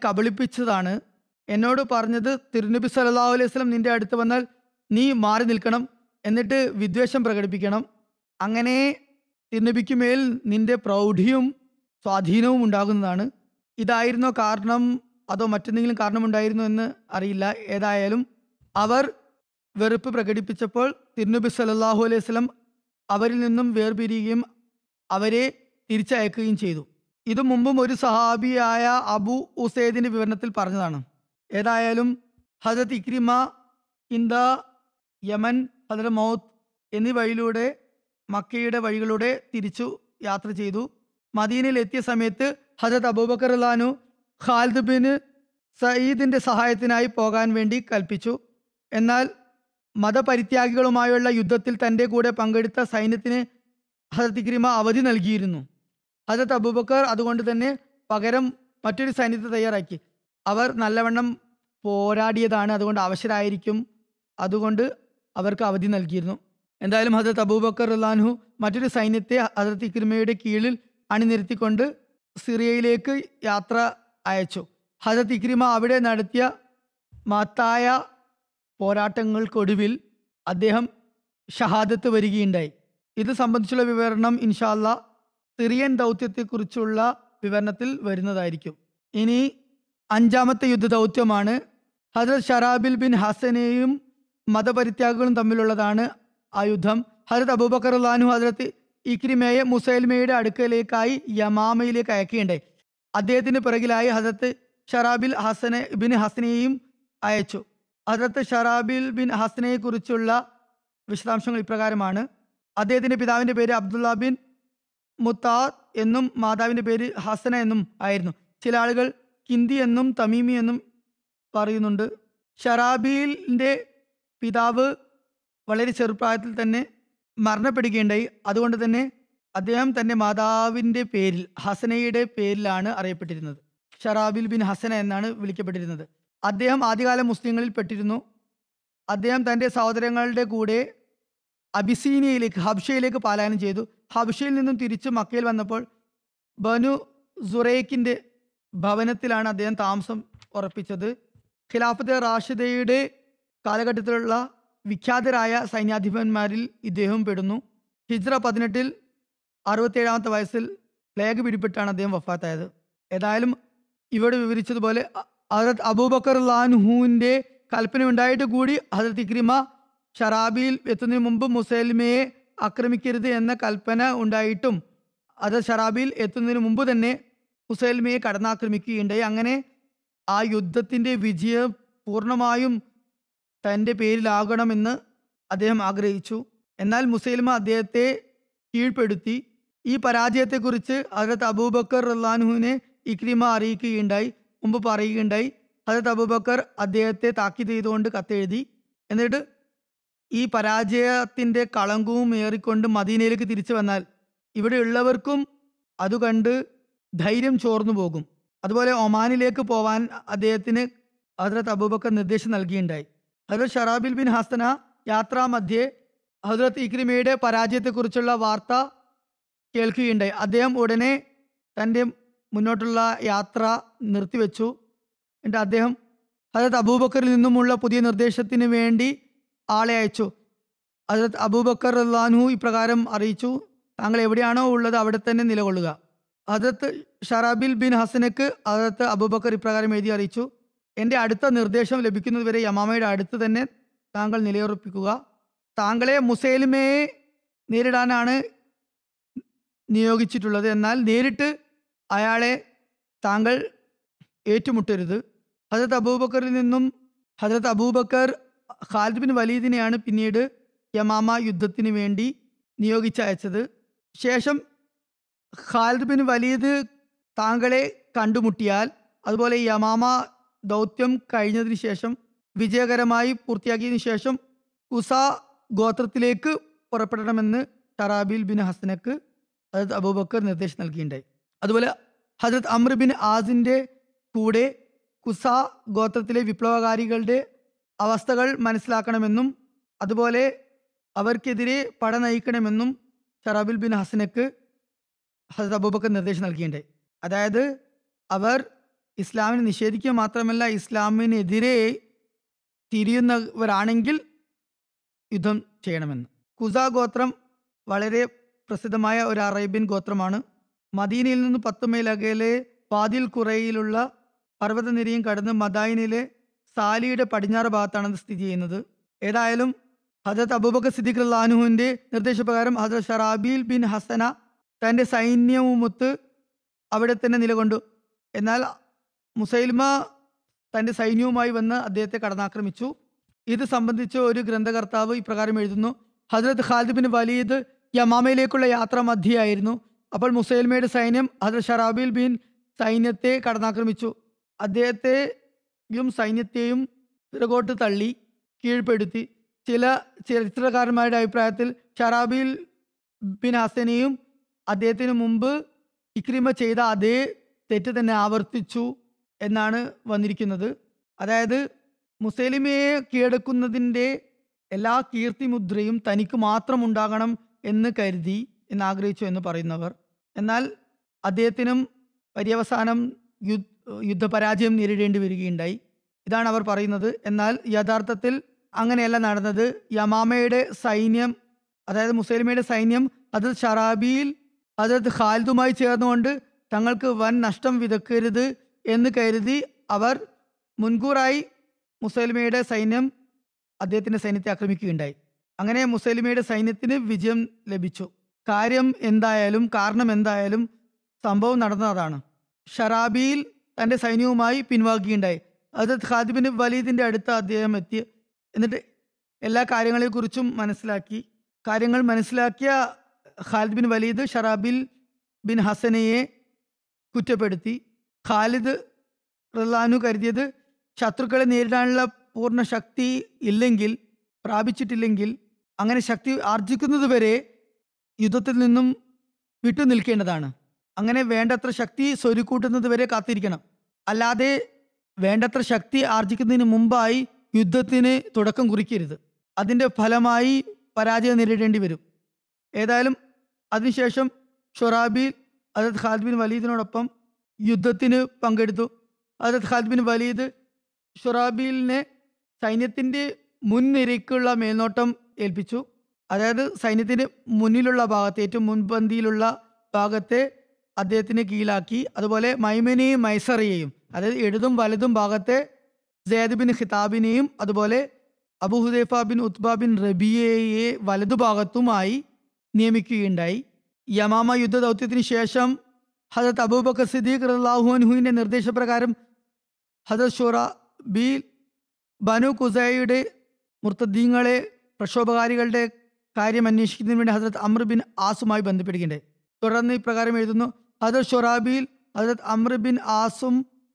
കബളിപ്പിച്ചതാണ് എന്നോട് പറഞ്ഞത് തിരുനബി സല്ലല്ലാഹു അലൈഹി വസല്ലം നിന്റെ അടുത്ത് വന്നാൽ നീ മാറി നിൽക്കണം എന്നിട്ട് വിദ്വേഷം പ്രകടിപ്പിക്കണം അങ്ങനെ തിരുനബിക്കുമേൽ നിന്റെ പ്രൗഢിയും സ്വാധീനവും ഉണ്ടാകുന്നതാണ് ഇതായിരുന്നോ കാരണം അതോ മറ്റെന്തെങ്കിലും കാരണമുണ്ടായിരുന്നോ എന്ന് അറിയില്ല ഏതായാലും അവർ വെറുപ്പ് പ്രകടിപ്പിച്ചപ്പോൾ തിരുനബി സല്ലല്ലാഹു അലൈഹി വസല്ലം അവരിൽ നിന്നും വേർപിരിയുകയും അവരെ തിരിച്ചയക്കുകയും ചെയ്തു ഇത് മുമ്പും ഒരു സഹാബിയായ അബു ഉസൈദിന്റെ വിവരണത്തിൽ പറഞ്ഞതാണ് ഏതായാലും ഹജത് ഇക്രിമ ഇന്ദ യമൻ ഹദർ മൗത്ത് എന്നീ വഴിയിലൂടെ മക്കയുടെ വഴികളിലൂടെ തിരിച്ചു യാത്ര ചെയ്തു മദീനയിൽ എത്തിയ സമയത്ത് ഹജത് അബൂബക്കർ അലാനു ഖാലിദ് ബിൻ സയ്യിദിന്റെ സഹായത്തിനായി പോകാൻ വേണ്ടി കൽപ്പിച്ചു എന്നാൽ മതപരിത്യാഗികളുമായുള്ള യുദ്ധത്തിൽ തൻ്റെ കൂടെ പങ്കെടുത്ത സൈന്യത്തിന് ഹജത് ഇക്രിമ അവധി നൽകിയിരുന്നു ഹജത് അബൂബക്കർ അതുകൊണ്ട് തന്നെ പകരം മറ്റൊരു സൈന്യത്തെ തയ്യാറാക്കി അവർ നല്ലവണ്ണം പോരാടിയതാണ് അതുകൊണ്ട് അവശരായിരിക്കും അതുകൊണ്ട് അവർക്ക് അവധി നൽകിയിരുന്നു എന്തായാലും ഹജരത് അബൂബക്കർ റലാൻഹു മറ്റൊരു സൈന്യത്തെ ഹജരത് ഇക്രിമയുടെ കീഴിൽ അണിനിരത്തിക്കൊണ്ട് സിറിയയിലേക്ക് യാത്ര അയച്ചു ഹജരത് ഇക്രിമ അവിടെ നടത്തിയ മഹത്തായ പോരാട്ടങ്ങൾക്കൊടുവിൽ അദ്ദേഹം ഷഹാദത്ത് വരികയുണ്ടായി ഇത് സംബന്ധിച്ചുള്ള വിവരണം ഇൻഷാല്ല സിറിയൻ ദൗത്യത്തെക്കുറിച്ചുള്ള വിവരണത്തിൽ വരുന്നതായിരിക്കും ഇനി അഞ്ചാമത്തെ യുദ്ധ ദൗത്യമാണ് ഹജരത് ഷറാബിൽ ബിൻ ഹസനെയും മതപരിത്യാഗികളും തമ്മിലുള്ളതാണ് ആ യുദ്ധം ഹജരത് അബൂബക്കർ അള്ളഹാനു ഹജരത്ത് ഇക്രിമയെ മുസൈൽമയുടെ അടുക്കലേക്കായി യമാമയിലേക്ക് അയക്കുകയുണ്ടായി അദ്ദേഹത്തിന് പിറകിലായി ഹജരത്ത് ഷറാബിൽ ഹസനെ ബിൻ ഹസനെയും അയച്ചു ഹജരത്ത് ഷറാബിൽ ബിൻ ഹസനെ കുറിച്ചുള്ള വിശദാംശങ്ങൾ ഇപ്രകാരമാണ് അദ്ദേഹത്തിന്റെ പിതാവിന്റെ പേര് അബ്ദുള്ള ബിൻ മുത്താദ് എന്നും മാതാവിന്റെ പേര് ഹസന എന്നും ആയിരുന്നു ചില ആളുകൾ കിന്തി എന്നും തമീമി എന്നും പറയുന്നുണ്ട് ഷറാബിലിന്റെ പിതാവ് വളരെ ചെറുപ്രായത്തിൽ തന്നെ മരണപ്പെടുകയുണ്ടായി അതുകൊണ്ട് തന്നെ അദ്ദേഹം തന്റെ മാതാവിന്റെ പേരിൽ ഹസനയുടെ പേരിലാണ് അറിയപ്പെട്ടിരുന്നത് ഷറാബിൽ ബിൻ ഹസന എന്നാണ് വിളിക്കപ്പെട്ടിരുന്നത് അദ്ദേഹം ആദ്യകാല മുസ്ലിങ്ങളിൽ പെട്ടിരുന്നു അദ്ദേഹം തൻ്റെ സഹോദരങ്ങളുടെ കൂടെ അബിസീനിയയിലേക്ക് ഹബ്ഷയിലേക്ക് പലായനം ചെയ്തു ഹബ്ഷയിൽ നിന്നും തിരിച്ച് മക്കയിൽ വന്നപ്പോൾ ബനു സുറേക്കിൻ്റെ ഭവനത്തിലാണ് അദ്ദേഹം താമസം ഉറപ്പിച്ചത് ഖിലാഫത്ത് റാഷിദയുടെ കാലഘട്ടത്തിലുള്ള വിഖ്യാതരായ സൈന്യാധിപന്മാരിൽ ഇദ്ദേഹം പെടുന്നു ഹിജ്ര പതിനെട്ടിൽ അറുപത്തേഴാമത്തെ വയസ്സിൽ പ്ലേഗ് പിടിപെട്ടാണ് അദ്ദേഹം വഫാത്തായത് ഏതായാലും ഇവിടെ വിവരിച്ചതുപോലെ അ- ഹജരത് അബൂബക്കർ ലാൻഹുവിൻ്റെ കൽപ്പന ഉണ്ടായിട്ട് കൂടി ഹജരത് ഇക്രിമ ഷറാബിയിൽ എത്തുന്നതിന് മുമ്പ് മുസൈൽമയെ ആക്രമിക്കരുത് എന്ന കൽപ്പന ഉണ്ടായിട്ടും അത് ഷറാബിയിൽ എത്തുന്നതിന് മുമ്പ് തന്നെ മുസൈൽമയെ കടന്നാക്രമിക്കുകയുണ്ടായി അങ്ങനെ ആ യുദ്ധത്തിൻ്റെ വിജയം പൂർണ്ണമായും തൻ്റെ പേരിലാകണമെന്ന് അദ്ദേഹം ആഗ്രഹിച്ചു എന്നാൽ മുസൈൽമ അദ്ദേഹത്തെ കീഴ്പ്പെടുത്തി ഈ പരാജയത്തെക്കുറിച്ച് ഹജരത് അബൂബക്കർ റല്ലാൻഹുവിനെ ഇക്രിമ അറിയിക്കുകയുണ്ടായി മുമ്പ് പറയുകയുണ്ടായി ഹജരത് അബൂബക്കർ അദ്ദേഹത്തെ താക്കീത് ചെയ്തുകൊണ്ട് കത്തെഴുതി എന്നിട്ട് ഈ പരാജയത്തിൻ്റെ കളങ്കവും ഏറിക്കൊണ്ട് മദീനയിലേക്ക് തിരിച്ചു വന്നാൽ ഇവിടെയുള്ളവർക്കും അത് കണ്ട് ധൈര്യം ചോർന്നു പോകും അതുപോലെ ഒമാനിലേക്ക് പോവാൻ അദ്ദേഹത്തിന് ഹസ്രത്ത് അബൂബക്കർ നിർദ്ദേശം നൽകിയിട്ടുണ്ടായി ഹസ്രത് ഷറാബിൽ ബിൻ ഹസന യാത്രാമധ്യേ ഹസ്രത്ത് ഇക്രിമയുടെ പരാജയത്തെക്കുറിച്ചുള്ള വാർത്ത കേൾക്കുകയുണ്ടായി അദ്ദേഹം ഉടനെ തൻ്റെ മുന്നോട്ടുള്ള യാത്ര നിർത്തിവെച്ചു എന്നിട്ട് അദ്ദേഹം ഹജരത് അബൂബക്കറിൽ നിന്നുമുള്ള പുതിയ നിർദ്ദേശത്തിന് വേണ്ടി ആളെ അയച്ചു ഹജരത് അബൂബക്കർ അള്ളാൻഹു ഇപ്രകാരം അറിയിച്ചു താങ്കൾ എവിടെയാണോ ഉള്ളത് അവിടെ തന്നെ നിലകൊള്ളുക ഹജരത്ത് ഷറാബിൽ ബിൻ ഹസനക്ക് ഹജരത്ത് അബൂബക്കർ ഇപ്രകാരം എഴുതി അറിയിച്ചു എൻ്റെ അടുത്ത നിർദ്ദേശം ലഭിക്കുന്നതുവരെ യമാമയുടെ അടുത്ത് തന്നെ താങ്കൾ നിലയുറപ്പിക്കുക താങ്കളെ മുസൈലിമയെ നേരിടാനാണ് നിയോഗിച്ചിട്ടുള്ളത് എന്നാൽ നേരിട്ട് അയാളെ താങ്കൾ ഏറ്റുമുട്ടരുത് ഹജരത് അബൂബക്കറിൽ നിന്നും ഹജരത് അബൂബക്കർ ഖാലിദ് ബിൻ വലീദിനെയാണ് പിന്നീട് യമാമ യുദ്ധത്തിന് വേണ്ടി നിയോഗിച്ചയച്ചത് ശേഷം ഖാലിദ് ബിൻ വലീദ് താങ്കളെ കണ്ടുമുട്ടിയാൽ അതുപോലെ യമാമ ദൗത്യം കഴിഞ്ഞതിന് ശേഷം വിജയകരമായി പൂർത്തിയാക്കിയതിനു ശേഷം ഉസ ഗോത്രത്തിലേക്ക് പുറപ്പെടണമെന്ന് ഷറാബിൽ ബിൻ ഹസനക്ക് ഹജരത് അബൂബക്കർ നിർദ്ദേശം നൽകിയിട്ടുണ്ടായി അതുപോലെ ഹജരത് അമ്ര ബിൻ ആസിൻ്റെ കൂടെ കുസ ഗോത്രത്തിലെ വിപ്ലവകാരികളുടെ അവസ്ഥകൾ മനസ്സിലാക്കണമെന്നും അതുപോലെ അവർക്കെതിരെ പട നയിക്കണമെന്നും ഷറാബിൽ ബിൻ ഹസനക്ക് ഹസരത് അബൂബക്കർ നിർദ്ദേശം നൽകിയിട്ടുണ്ടായി അതായത് അവർ ഇസ്ലാമിനെ നിഷേധിക്കുക മാത്രമല്ല ഇസ്ലാമിനെതിരെ തിരിയുന്നവരാണെങ്കിൽ യുദ്ധം ചെയ്യണമെന്ന് കുസ ഗോത്രം വളരെ പ്രസിദ്ധമായ ഒരു അറേബ്യൻ ഗോത്രമാണ് മദീനയിൽ നിന്ന് പത്ത് മൈൽ അകലെ വാദിൽ കുറയിലുള്ള പർവ്വതനിരയും കടന്ന് മദായിനിലെ സാലിയുടെ പടിഞ്ഞാറ് ഭാഗത്താണ് ഇത് സ്ഥിതി ചെയ്യുന്നത് ഏതായാലും ഹജരത് അബൂബക്കർ സിദ്ദിഖ് അള്ളാഹുവിൻ്റെ നിർദ്ദേശപ്രകാരം ഹജരത് ഷറാബീൽ ബിൻ ഹസന തൻ്റെ സൈന്യവുമൊത്ത് അവിടെ തന്നെ നിലകൊണ്ടു എന്നാൽ മുസൈൽമ തൻ്റെ സൈന്യവുമായി വന്ന് അദ്ദേഹത്തെ കടന്നാക്രമിച്ചു ഇത് സംബന്ധിച്ച് ഒരു ഗ്രന്ഥകർത്താവ് ഇപ്രകാരം എഴുതുന്നു ഹജ്രത് ഖാലിദ് ബിൻ വലീദ് യമാമയിലേക്കുള്ള യാത്ര മധ്യയായിരുന്നു അപ്പോൾ മുസൈൽമയുടെ സൈന്യം ഹജ്രത് ഷറാബിൽ ബിൻ സൈന്യത്തെ കടന്നാക്രമിച്ചു അദ്ദേഹത്തെയും സൈന്യത്തെയും പിറകോട്ട് തള്ളി കീഴ്പ്പെടുത്തി ചില ചരിത്രകാരന്മാരുടെ അഭിപ്രായത്തിൽ ഷറാബിൽ ബിൻ ഹസനെയും അദ്ദേഹത്തിന് മുമ്പ് ഇക്രിമ ചെയ്ത അതേ തെറ്റ് തന്നെ ആവർത്തിച്ചു എന്നാണ് വന്നിരിക്കുന്നത് അതായത് മുസലിമയെ കീഴടക്കുന്നതിൻ്റെ എല്ലാ കീർത്തിമുദ്രയും തനിക്ക് മാത്രം ഉണ്ടാകണം എന്ന് കരുതി എന്ന് ആഗ്രഹിച്ചു എന്ന് പറയുന്നവർ എന്നാൽ അദ്ദേഹത്തിനും പര്യവസാനം യുദ്ധ യുദ്ധപരാജയം നേരിടേണ്ടി വരികയുണ്ടായി ഇതാണ് അവർ പറയുന്നത് എന്നാൽ യഥാർത്ഥത്തിൽ അങ്ങനെയല്ല നടന്നത് യമാമയുടെ സൈന്യം അതായത് മുസൈലിമയുടെ സൈന്യം അത് ഷറാബിയിൽ അതത് ഖാലിദുമായി ചേർന്നുകൊണ്ട് തങ്ങൾക്ക് വൻ നഷ്ടം വിതക്കരുത് എന്ന് കരുതി അവർ മുൻകൂറായി മുസൈലിമയുടെ സൈന്യം അദ്ദേഹത്തിൻ്റെ സൈന്യത്തെ ആക്രമിക്കുകയുണ്ടായി അങ്ങനെ മുസൈലിമയുടെ സൈന്യത്തിന് വിജയം ലഭിച്ചു കാര്യം എന്തായാലും കാരണം എന്തായാലും സംഭവം നടന്നതാണ് ഷറാബിയിൽ തൻ്റെ സൈന്യവുമായി പിൻവാങ്ങുകയുണ്ടായി അത് ഖാദിബിന് വലീദിൻ്റെ അടുത്ത് അദ്ദേഹം എത്തി എന്നിട്ട് എല്ലാ കാര്യങ്ങളെക്കുറിച്ചും മനസ്സിലാക്കി കാര്യങ്ങൾ മനസ്സിലാക്കിയ Khalid bin Walid Shurahbil bin ഹസനയെ കുറ്റപ്പെടുത്തി ഖാലിദ് റല്ലാനു കരുതിയത് ശത്രുക്കളെ നേരിടാനുള്ള പൂർണ്ണ ശക്തി ഇല്ലെങ്കിൽ പ്രാപിച്ചിട്ടില്ലെങ്കിൽ അങ്ങനെ ശക്തി ആർജിക്കുന്നത് വരെ യുദ്ധത്തിൽ നിന്നും വിട്ടു നിൽക്കേണ്ടതാണ് അങ്ങനെ വേണ്ടത്ര ശക്തി സ്വരുക്കൂട്ടുന്നത് വരെ കാത്തിരിക്കണം അല്ലാതെ വേണ്ടത്ര ശക്തി ആർജിക്കുന്നതിന് മുമ്പായി യുദ്ധത്തിന് തുടക്കം കുറിക്കരുത് അതിൻ്റെ ഫലമായി പരാജയം നേരിടേണ്ടി വരും ഏതായാലും അതിനുശേഷം ഷൊറാബിൽ അതായത് ഖാലിദ് ബിൻ വലീദിനോടൊപ്പം യുദ്ധത്തിന് പങ്കെടുത്തു അതായത് ഖാലിദ് ബിൻ വലീദ് ഷൊറാബിലിനെ സൈന്യത്തിൻ്റെ മുൻനിരയ്ക്കുള്ള മേൽനോട്ടം ഏൽപ്പിച്ചു അതായത് സൈന്യത്തിൻ്റെ മുന്നിലുള്ള ഭാഗത്തെ ഏറ്റവും മുൻപന്തിയിലുള്ള ഭാഗത്തെ അദ്ദേഹത്തിന് കീഴിലാക്കി അതുപോലെ മൈമനെയും മൈസറയെയും അതായത് ഇടതും വലതും ഭാഗത്തെ സെയ്ദ് ബിൻ ഖിതാബിനെയും അതുപോലെ Abu Hudhaifa bin Utba bin റബിയയെ വലതുഭാഗത്തുമായി നിയമിക്കുകയുണ്ടായി യമാമ യുദ്ധ ദൗത്യത്തിന് ശേഷം ഹജരത് അബൂബക്കർ സിദ്ദീഖ് റല്ലാഹുൻഹുവിൻ്റെ നിർദ്ദേശപ്രകാരം ഹജരത് ഷുറ ബി ബനു കുസൈയുടെ മുർത്തദ്ദീങ്ങളെ പ്രക്ഷോഭകാരികളുടെ കാര്യം അന്വേഷിക്കുന്നതിന് വേണ്ടി ഹജരത് അമ്ര ബിൻ ആസുമായി ബന്ധപ്പെടുകയുണ്ടായി തുടർന്ന് ഇപ്രകാരം എഴുതുന്നു ഹജരത് ഷൊറാബിൽ ഹജരത് അമ്ര ബിൻ ആസും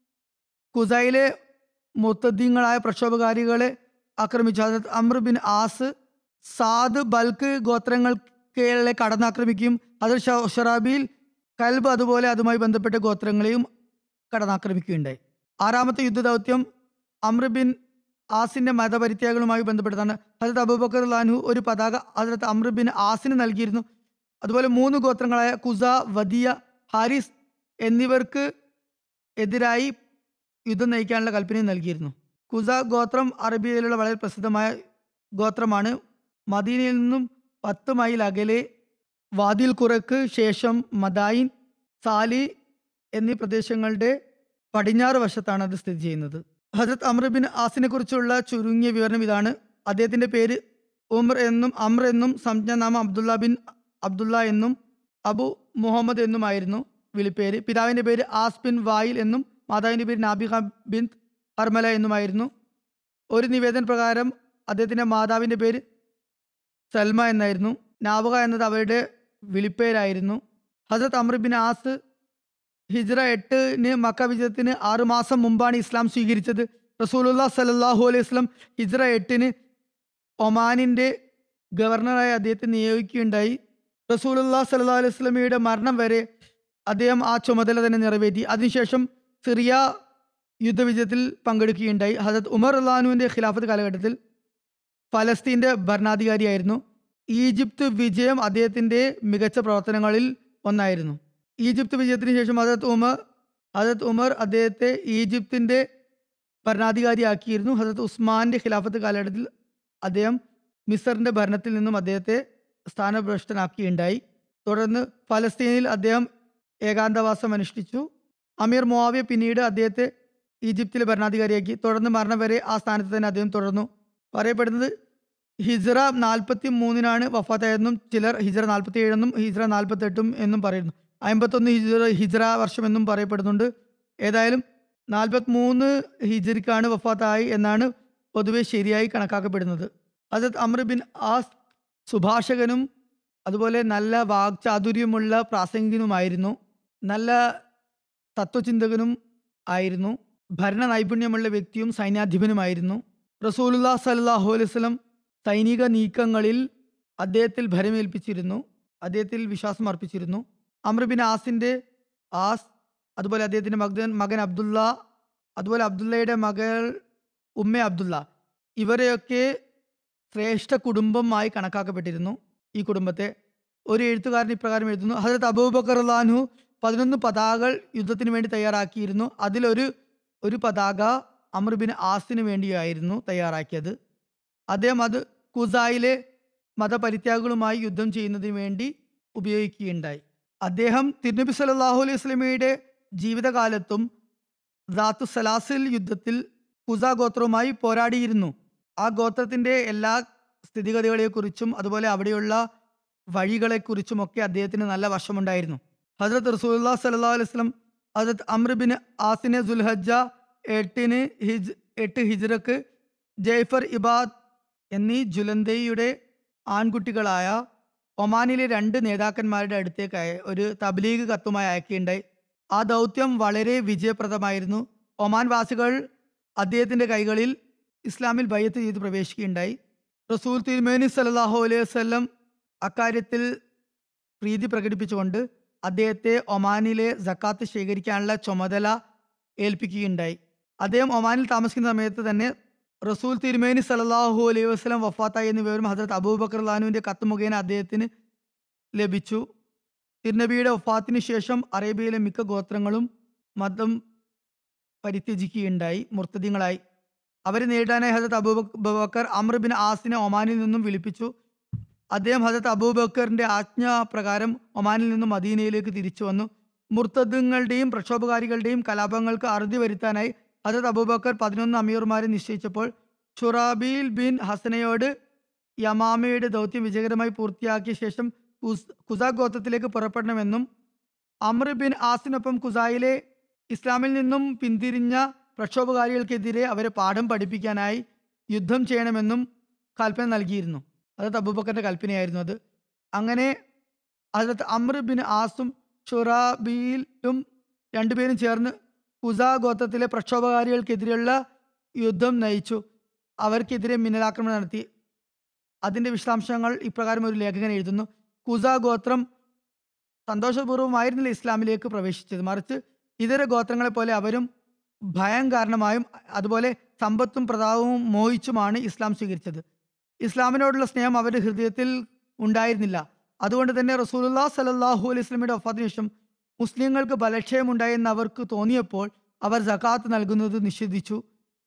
കുസൈലെ മുത്തദ്ദീങ്ങളായ പ്രക്ഷോഭകാരികളെ ആക്രമിച്ചു ഹജരത് അമ്ര ബിൻ ആസ് സാദ് ബൽക്ക് ഗോത്രങ്ങളെ കടന്നാക്രമിക്കുകയും അതിൽ ഷൊറാബിൽ കൽബ് അതുപോലെ അതുമായി ബന്ധപ്പെട്ട ഗോത്രങ്ങളെയും കടന്നാക്രമിക്കുകയുണ്ടായി ആറാമത്തെ യുദ്ധ ദൗത്യം അമ്ര ബിൻ ആസിന്റെ മതപരിത്യാഗങ്ങളുമായി ബന്ധപ്പെട്ടതാണ് ഹജരത് അബൂബക്കർ ലാൻഹു ഒരു പതാക ഹജരത് അമ്ര ബിൻ ആസിന് നൽകിയിരുന്നു അതുപോലെ മൂന്ന് ഗോത്രങ്ങളായ കുസ വദിയ ഹാരിസ് എന്നിവർക്ക് എതിരായി യുദ്ധം നയിക്കാനുള്ള കൽപ്പനയും നൽകിയിരുന്നു കുസ ഗോത്രം അറബിയയിലുള്ള വളരെ പ്രസിദ്ധമായ ഗോത്രമാണ് മദീനയിൽ നിന്നും പത്ത് മൈൽ അകലെ വാദിൽ കുറക്ക് ശേഷം മദായിൻ സാലി എന്നീ പ്രദേശങ്ങളുടെ പടിഞ്ഞാറ് വശത്താണ് അത് സ്ഥിതി ചെയ്യുന്നത് ഹജരത് അമ്ര ബിൻ ആസിനെ കുറിച്ചുള്ള ചുരുങ്ങിയ വിവരണം ഇതാണ് അദ്ദേഹത്തിന്റെ പേര് ഉമർ എന്നും അമ്ര എന്നും സംജ്ഞനാമം അബ്ദുള്ള ബിൻ അബ്ദുള്ള എന്നും അബു മുഹമ്മദ് എന്നുമായിരുന്നു വിളിപ്പേര് പിതാവിന്റെ പേര് ആസ് ബിൻ വായിൽ എന്നും മാതാവിന്റെ പേര് നാബിഹ ബിൻ അർമല എന്നുമായിരുന്നു ഒരു നിവേദന പ്രകാരം അദ്ദേഹത്തിന്റെ മാതാവിന്റെ പേര് സൽമ എന്നായിരുന്നു നാബുക എന്നത് അവരുടെ വിളിപ്പേരായിരുന്നു ഹസരത് അമ്ര ബിൻ ആസ് ഹിജ്ര എട്ടിന് മക്ക വിജയത്തിന് ആറു മാസം മുമ്പാണ് ഇസ്ലാം സ്വീകരിച്ചത് റസൂലുല്ലാ സലല്ലാഹു അലൈഹി വസ്ലം ഹിജ്ര എട്ടിന് ഒമാനിൻ്റെ ഗവർണറായി അദ്ദേഹത്തെ നിയോഗിക്കുകയുണ്ടായി റസൂലുല്ലാ സല്ലാ അലൈഹി സ്വലമിയുടെ മരണം വരെ അദ്ദേഹം ആ ചുമതല തന്നെ നിറവേറ്റി അതിനുശേഷം സിറിയ യുദ്ധവിജയത്തിൽ പങ്കെടുക്കുകയുണ്ടായി ഹസരത് ഉമർ അള്ളഹാനുവിൻ്റെ ഖിലാഫത്ത് കാലഘട്ടത്തിൽ ഫലസ്തീൻ്റെ ഭരണാധികാരിയായിരുന്നു ഈജിപ്ത് വിജയം അദ്ദേഹത്തിൻ്റെ മികച്ച പ്രവർത്തനങ്ങളിൽ ഒന്നായിരുന്നു ഈജിപ്ത് വിജയത്തിന് ശേഷം ഹജരത് ഉമർ ഹജരത് ഉമർ അദ്ദേഹത്തെ ഈജിപ്തിൻ്റെ ഭരണാധികാരിയാക്കിയിരുന്നു ഹജരത് ഉസ്മാന്റെ ഖിലാഫത്ത് കാലഘട്ടത്തിൽ അദ്ദേഹം മിസറിന്റെ ഭരണത്തിൽ നിന്നും അദ്ദേഹത്തെ സ്ഥാനഭ്രഷ്ടനാക്കുകയുണ്ടായി തുടർന്ന് ഫലസ്തീനിൽ അദ്ദേഹം ഏകാന്തവാസം അനുഷ്ഠിച്ചു അമീർ മുവാവിയ പിന്നീട് അദ്ദേഹത്തെ ഈജിപ്തിലെ ഭരണാധികാരിയാക്കി തുടർന്ന് മരണം വരെ ആ സ്ഥാനത്ത് തന്നെ അദ്ദേഹം തുടർന്നു പറയപ്പെടുന്നത് ഹിജ്റ നാൽപ്പത്തി മൂന്നിനാണ് വഫാത്തായതെന്നും ചിലർ ഹിജ്റ നാൽപ്പത്തി ഏഴെന്നും ഹിജ്റ നാൽപ്പത്തെട്ടും എന്നും പറയുന്നു അമ്പത്തൊന്ന് ഹിജ്റ ഹിജ്റ വർഷം എന്നും പറയപ്പെടുന്നുണ്ട് ഏതായാലും നാൽപ്പത്തിമൂന്ന് ഹിജ്റിക്കാണ് വഫാത്തായി എന്നാണ് പൊതുവെ ശരിയായി കണക്കാക്കപ്പെടുന്നത് ഹസരത് അമർ ബിൻ ആസ് സുഭാഷകനും അതുപോലെ നല്ല വാക്ചാതുര്യമുള്ള പ്രാസംഗികനുമായിരുന്നു നല്ല തത്വചിന്തകനും ആയിരുന്നു ഭരണ നൈപുണ്യമുള്ള വ്യക്തിയും സൈന്യാധിപനുമായിരുന്നു റസൂലുല്ലാ സല്ലാഹു അലൈഹി വസല്ലം സൈനിക നീക്കങ്ങളിൽ അദ്ദേഹത്തിൽ ഭരമേൽപ്പിച്ചിരുന്നു അദ്ദേഹത്തിൽ വിശ്വാസം അർപ്പിച്ചിരുന്നു അമർ ബിൻ ആസിന്റെ ആസ് അതുപോലെ അദ്ദേഹത്തിന്റെ മകൻ മകൻ അബ്ദുള്ള അതുപോലെ അബ്ദുള്ളയുടെ മകൾ ഉമ്മ അബ്ദുള്ള ഇവരെയൊക്കെ ശ്രേഷ്ഠ കുടുംബമായി കണക്കാക്കപ്പെട്ടിരുന്നു ഈ കുടുംബത്തെ ഒരു എഴുത്തുകാരൻ ഇപ്രകാരം എഴുതുന്നു ഹജരത് അബൂബക്കർ അള്ളാഹു പതിനൊന്ന് പതാകകൾ യുദ്ധത്തിന് വേണ്ടി തയ്യാറാക്കിയിരുന്നു അതിലൊരു ഒരു പതാക അമർ ബിൻ ആസിന് വേണ്ടിയായിരുന്നു തയ്യാറാക്കിയത് അദ്ദേഹം അത് കുസായിലെ മതപരിത്യാഗങ്ങളുമായി യുദ്ധം ചെയ്യുന്നതിന് വേണ്ടി ഉപയോഗിക്കുകയുണ്ടായി അദ്ദേഹം തിരുനബി സല്ലല്ലാഹു അലൈഹി വസല്ലമയുടെ ജീവിതകാലത്തും ദാത്തു സലാസിൽ യുദ്ധത്തിൽ കുസ ഗോത്രവുമായി പോരാടിയിരുന്നു ആ ഗോത്രത്തിന്റെ എല്ലാ സ്ഥിതിഗതികളെക്കുറിച്ചും അതുപോലെ അവിടെയുള്ള വഴികളെക്കുറിച്ചുമൊക്കെ അദ്ദേഹത്തിന് നല്ല വശമുണ്ടായിരുന്നു ഹജ്രത് റസൂല്ലാ സല്ലാ അലൈഹി വസല്ലം ഹജ്രത് അമ്ര ബിൻ ആസിനെ ദുൽഹജ്ജ എട്ടിന് ഹിജ് എട്ട് ഹിജ്റക്ക് ജയ്ഫർ ഇബാദ് എന്നീ ജുലന്തയുടെ ആൺകുട്ടികളായ ഒമാനിലെ രണ്ട് നേതാക്കന്മാരുടെ അടുത്തേക്ക് അയ- ഒരു തബ്ലീഗ് കത്തുമായി അയക്കുകയുണ്ടായി ആ ദൗത്യം വളരെ വിജയപ്രദമായിരുന്നു ഒമാൻ വാസികൾ അദ്ദേഹത്തിന്റെ കൈകളിൽ ഇസ്ലാമിൽ ബയ്യത്ത് ചെയ്ത് പ്രവേശിക്കുകയുണ്ടായി റസൂൽ തിരുമേനി സല്ലല്ലാഹു അലൈഹി വസല്ലം അക്കാര്യത്തിൽ പ്രീതി പ്രകടിപ്പിച്ചുകൊണ്ട് അദ്ദേഹത്തെ ഒമാനിലെ സക്കാത്ത് ശേഖരിക്കാനുള്ള ചുമതല ഏൽപ്പിക്കുകയുണ്ടായി അദ്ദേഹം ഒമാനിൽ താമസിക്കുന്ന സമയത്ത് തന്നെ റസൂൽ തിരുമേനി സല്ലല്ലാഹു അലൈഹി വസല്ലം വഫാത്തായി എന്ന വിവരം ഹജരത് അബൂബക്കർ ലാനുവിന്റെ കത്ത് മുഖേന അദ്ദേഹത്തിന് ലഭിച്ചു തിരുനബിയുടെ വഫാത്തിന് ശേഷം അറേബ്യയിലെ മിക്ക ഗോത്രങ്ങളും മതം പരിത്യജിക്കുകയുണ്ടായി മുർത്തദ്യങ്ങളായി അവരെ നേരിടാനായി ഹജരത് അബൂബക്കർ അമർ ബിൻ ആസിനെ ഒമാനിൽ നിന്നും വിളിപ്പിച്ചു അദ്ദേഹം ഹജരത് അബൂബക്കറിന്റെ ആജ്ഞ പ്രകാരം ഒമാനിൽ നിന്നും മദീനയിലേക്ക് തിരിച്ചു വന്നു മുർത്തദ്ങ്ങളുടെയും പ്രക്ഷോഭകാരികളുടെയും കലാപങ്ങൾക്ക് അറുതി വരുത്താനായി ഹജരത് അബൂബക്കർ പതിനൊന്ന് അമീർമാരെ നിശ്ചയിച്ചപ്പോൾ ഷുറാബീൽ ബിൻ ഹസനയോട് യമാമയുടെ ദൗത്യം വിജയകരമായി പൂർത്തിയാക്കിയ ശേഷം കുസ് കുസാ ഗോത്രത്തിലേക്ക് പുറപ്പെടണമെന്നും അമർ ബിൻ ആസിനൊപ്പം കുസായിലെ ഇസ്ലാമിൽ നിന്നും പിന്തിരിഞ്ഞ പ്രക്ഷോഭകാരികൾക്കെതിരെ അവരെ പാഠം പഠിപ്പിക്കാനായി യുദ്ധം ചെയ്യണമെന്നും കൽപ്പന നൽകിയിരുന്നു അത് അബൂബക്കറിന്റെ കൽപ്പനയായിരുന്നു അത് അങ്ങനെ ഹജരത്ത് അമർ ബിൻ ആസും ഷുറാബിയിലും രണ്ടുപേരും ചേർന്ന് കുസാ ഗോത്രത്തിലെ പ്രക്ഷോഭകാരികൾക്കെതിരെയുള്ള യുദ്ധം നയിച്ചു അവർക്കെതിരെ മിന്നലാക്രമണം നടത്തി അതിന്റെ വിശദാംശങ്ങൾ ഇപ്രകാരം ഒരു ലേഖകൻ എഴുതുന്നു കുസ ഗോത്രം സന്തോഷപൂർവ്വമായിരുന്നില്ല ഇസ്ലാമിലേക്ക് പ്രവേശിച്ചത് മറിച്ച് ഇതര ഗോത്രങ്ങളെ പോലെ അവരും ഭയം കാരണമായും അതുപോലെ സമ്പത്തും പ്രതാപവും മോഹിച്ചുമാണ് ഇസ്ലാം സ്വീകരിച്ചത് ഇസ്ലാമിനോടുള്ള സ്നേഹം അവരുടെ ഹൃദയത്തിൽ ഉണ്ടായിരുന്നില്ല അതുകൊണ്ട് തന്നെ റസൂലുല്ലാ സലല്ലാഹു അലൈഹി സ്വലമിയുടെ വഫാത്തിന് ശേഷം മുസ്ലിങ്ങൾക്ക് ബലക്ഷയമുണ്ടായെന്ന് അവർക്ക് തോന്നിയപ്പോൾ അവർ സക്കാത്ത് നൽകുന്നത് നിഷേധിച്ചു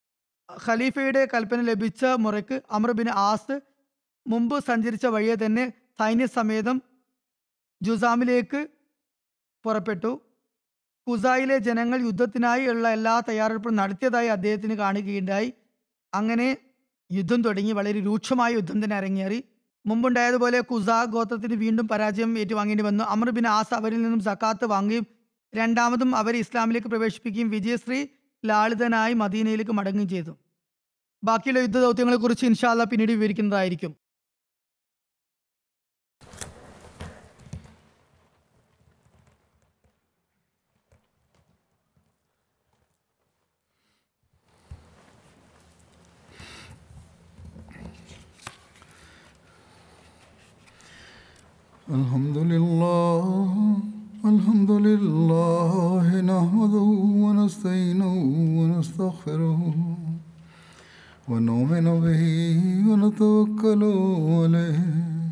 ഖലീഫയുടെ കൽപ്പന ലഭിച്ച മുറയ്ക്ക് അമർ ബിൻ ആസ് മുമ്പ് സഞ്ചരിച്ച വഴിയെ തന്നെ സൈന്യസമേതം ജുസാമിലേക്ക് പുറപ്പെട്ടു കുസായിലെ ജനങ്ങൾ യുദ്ധത്തിനായി ഉള്ള എല്ലാ തയ്യാറെടുപ്പും നടത്തിയതായി അദ്ദേഹത്തിന് കാണുകയുണ്ടായി അങ്ങനെ യുദ്ധം തുടങ്ങി വളരെ രൂക്ഷമായ യുദ്ധം തന്നെ അരങ്ങേറി മുമ്പുണ്ടായതുപോലെ കുസ ഗോത്രത്തിന് വീണ്ടും പരാജയം ഏറ്റുവാങ്ങേണ്ടി വന്നു അമർ ബിൻ ആസ് അവരിൽ നിന്നും സക്കാത്ത് വാങ്ങുകയും രണ്ടാമതും അവരെ ഇസ്ലാമിലേക്ക് പ്രവേശിപ്പിക്കുകയും വിജയശ്രീ ലാളിതനായി മദീനയിലേക്ക് മടങ്ങുകയും ചെയ്തു ബാക്കിയുള്ള യുദ്ധ ദൗത്യങ്ങളെക്കുറിച്ച് ഇൻഷാല്ല പിന്നീട് വിവരിക്കുന്നതായിരിക്കും الحمد لله الحمد لله نحمده ونستعينه ونستغفره ونؤمن به ونتوكل عليه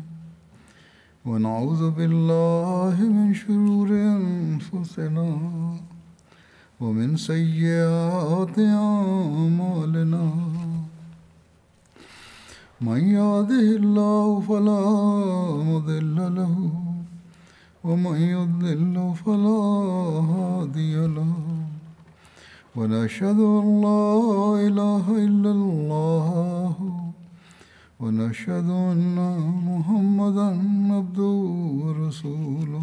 ونعوذ بالله من شرور أنفسنا ومن سيئات أعمالنا من يهده الله فلا مضل له ومن يضلل فلا هادي له ونشهد ان لا اله الا الله ونشهد ان محمدا عبده ورسوله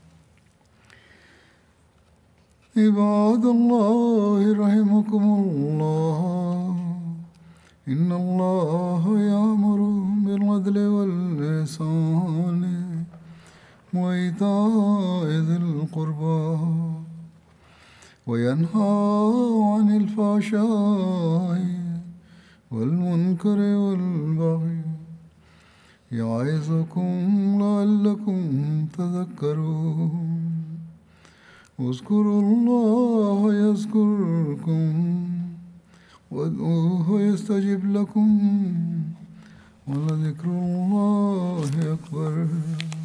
عباد الله رحمكم الله إن الله يأمر بالعدل والإحسان وإيتاء ذي القربى وينهى عن الفحشاء والمنكر والبغي يعظكم لعلكم تذكرون اذكروا الله يذكركم وادعوه يستجب لكم ولذكر الله أكبر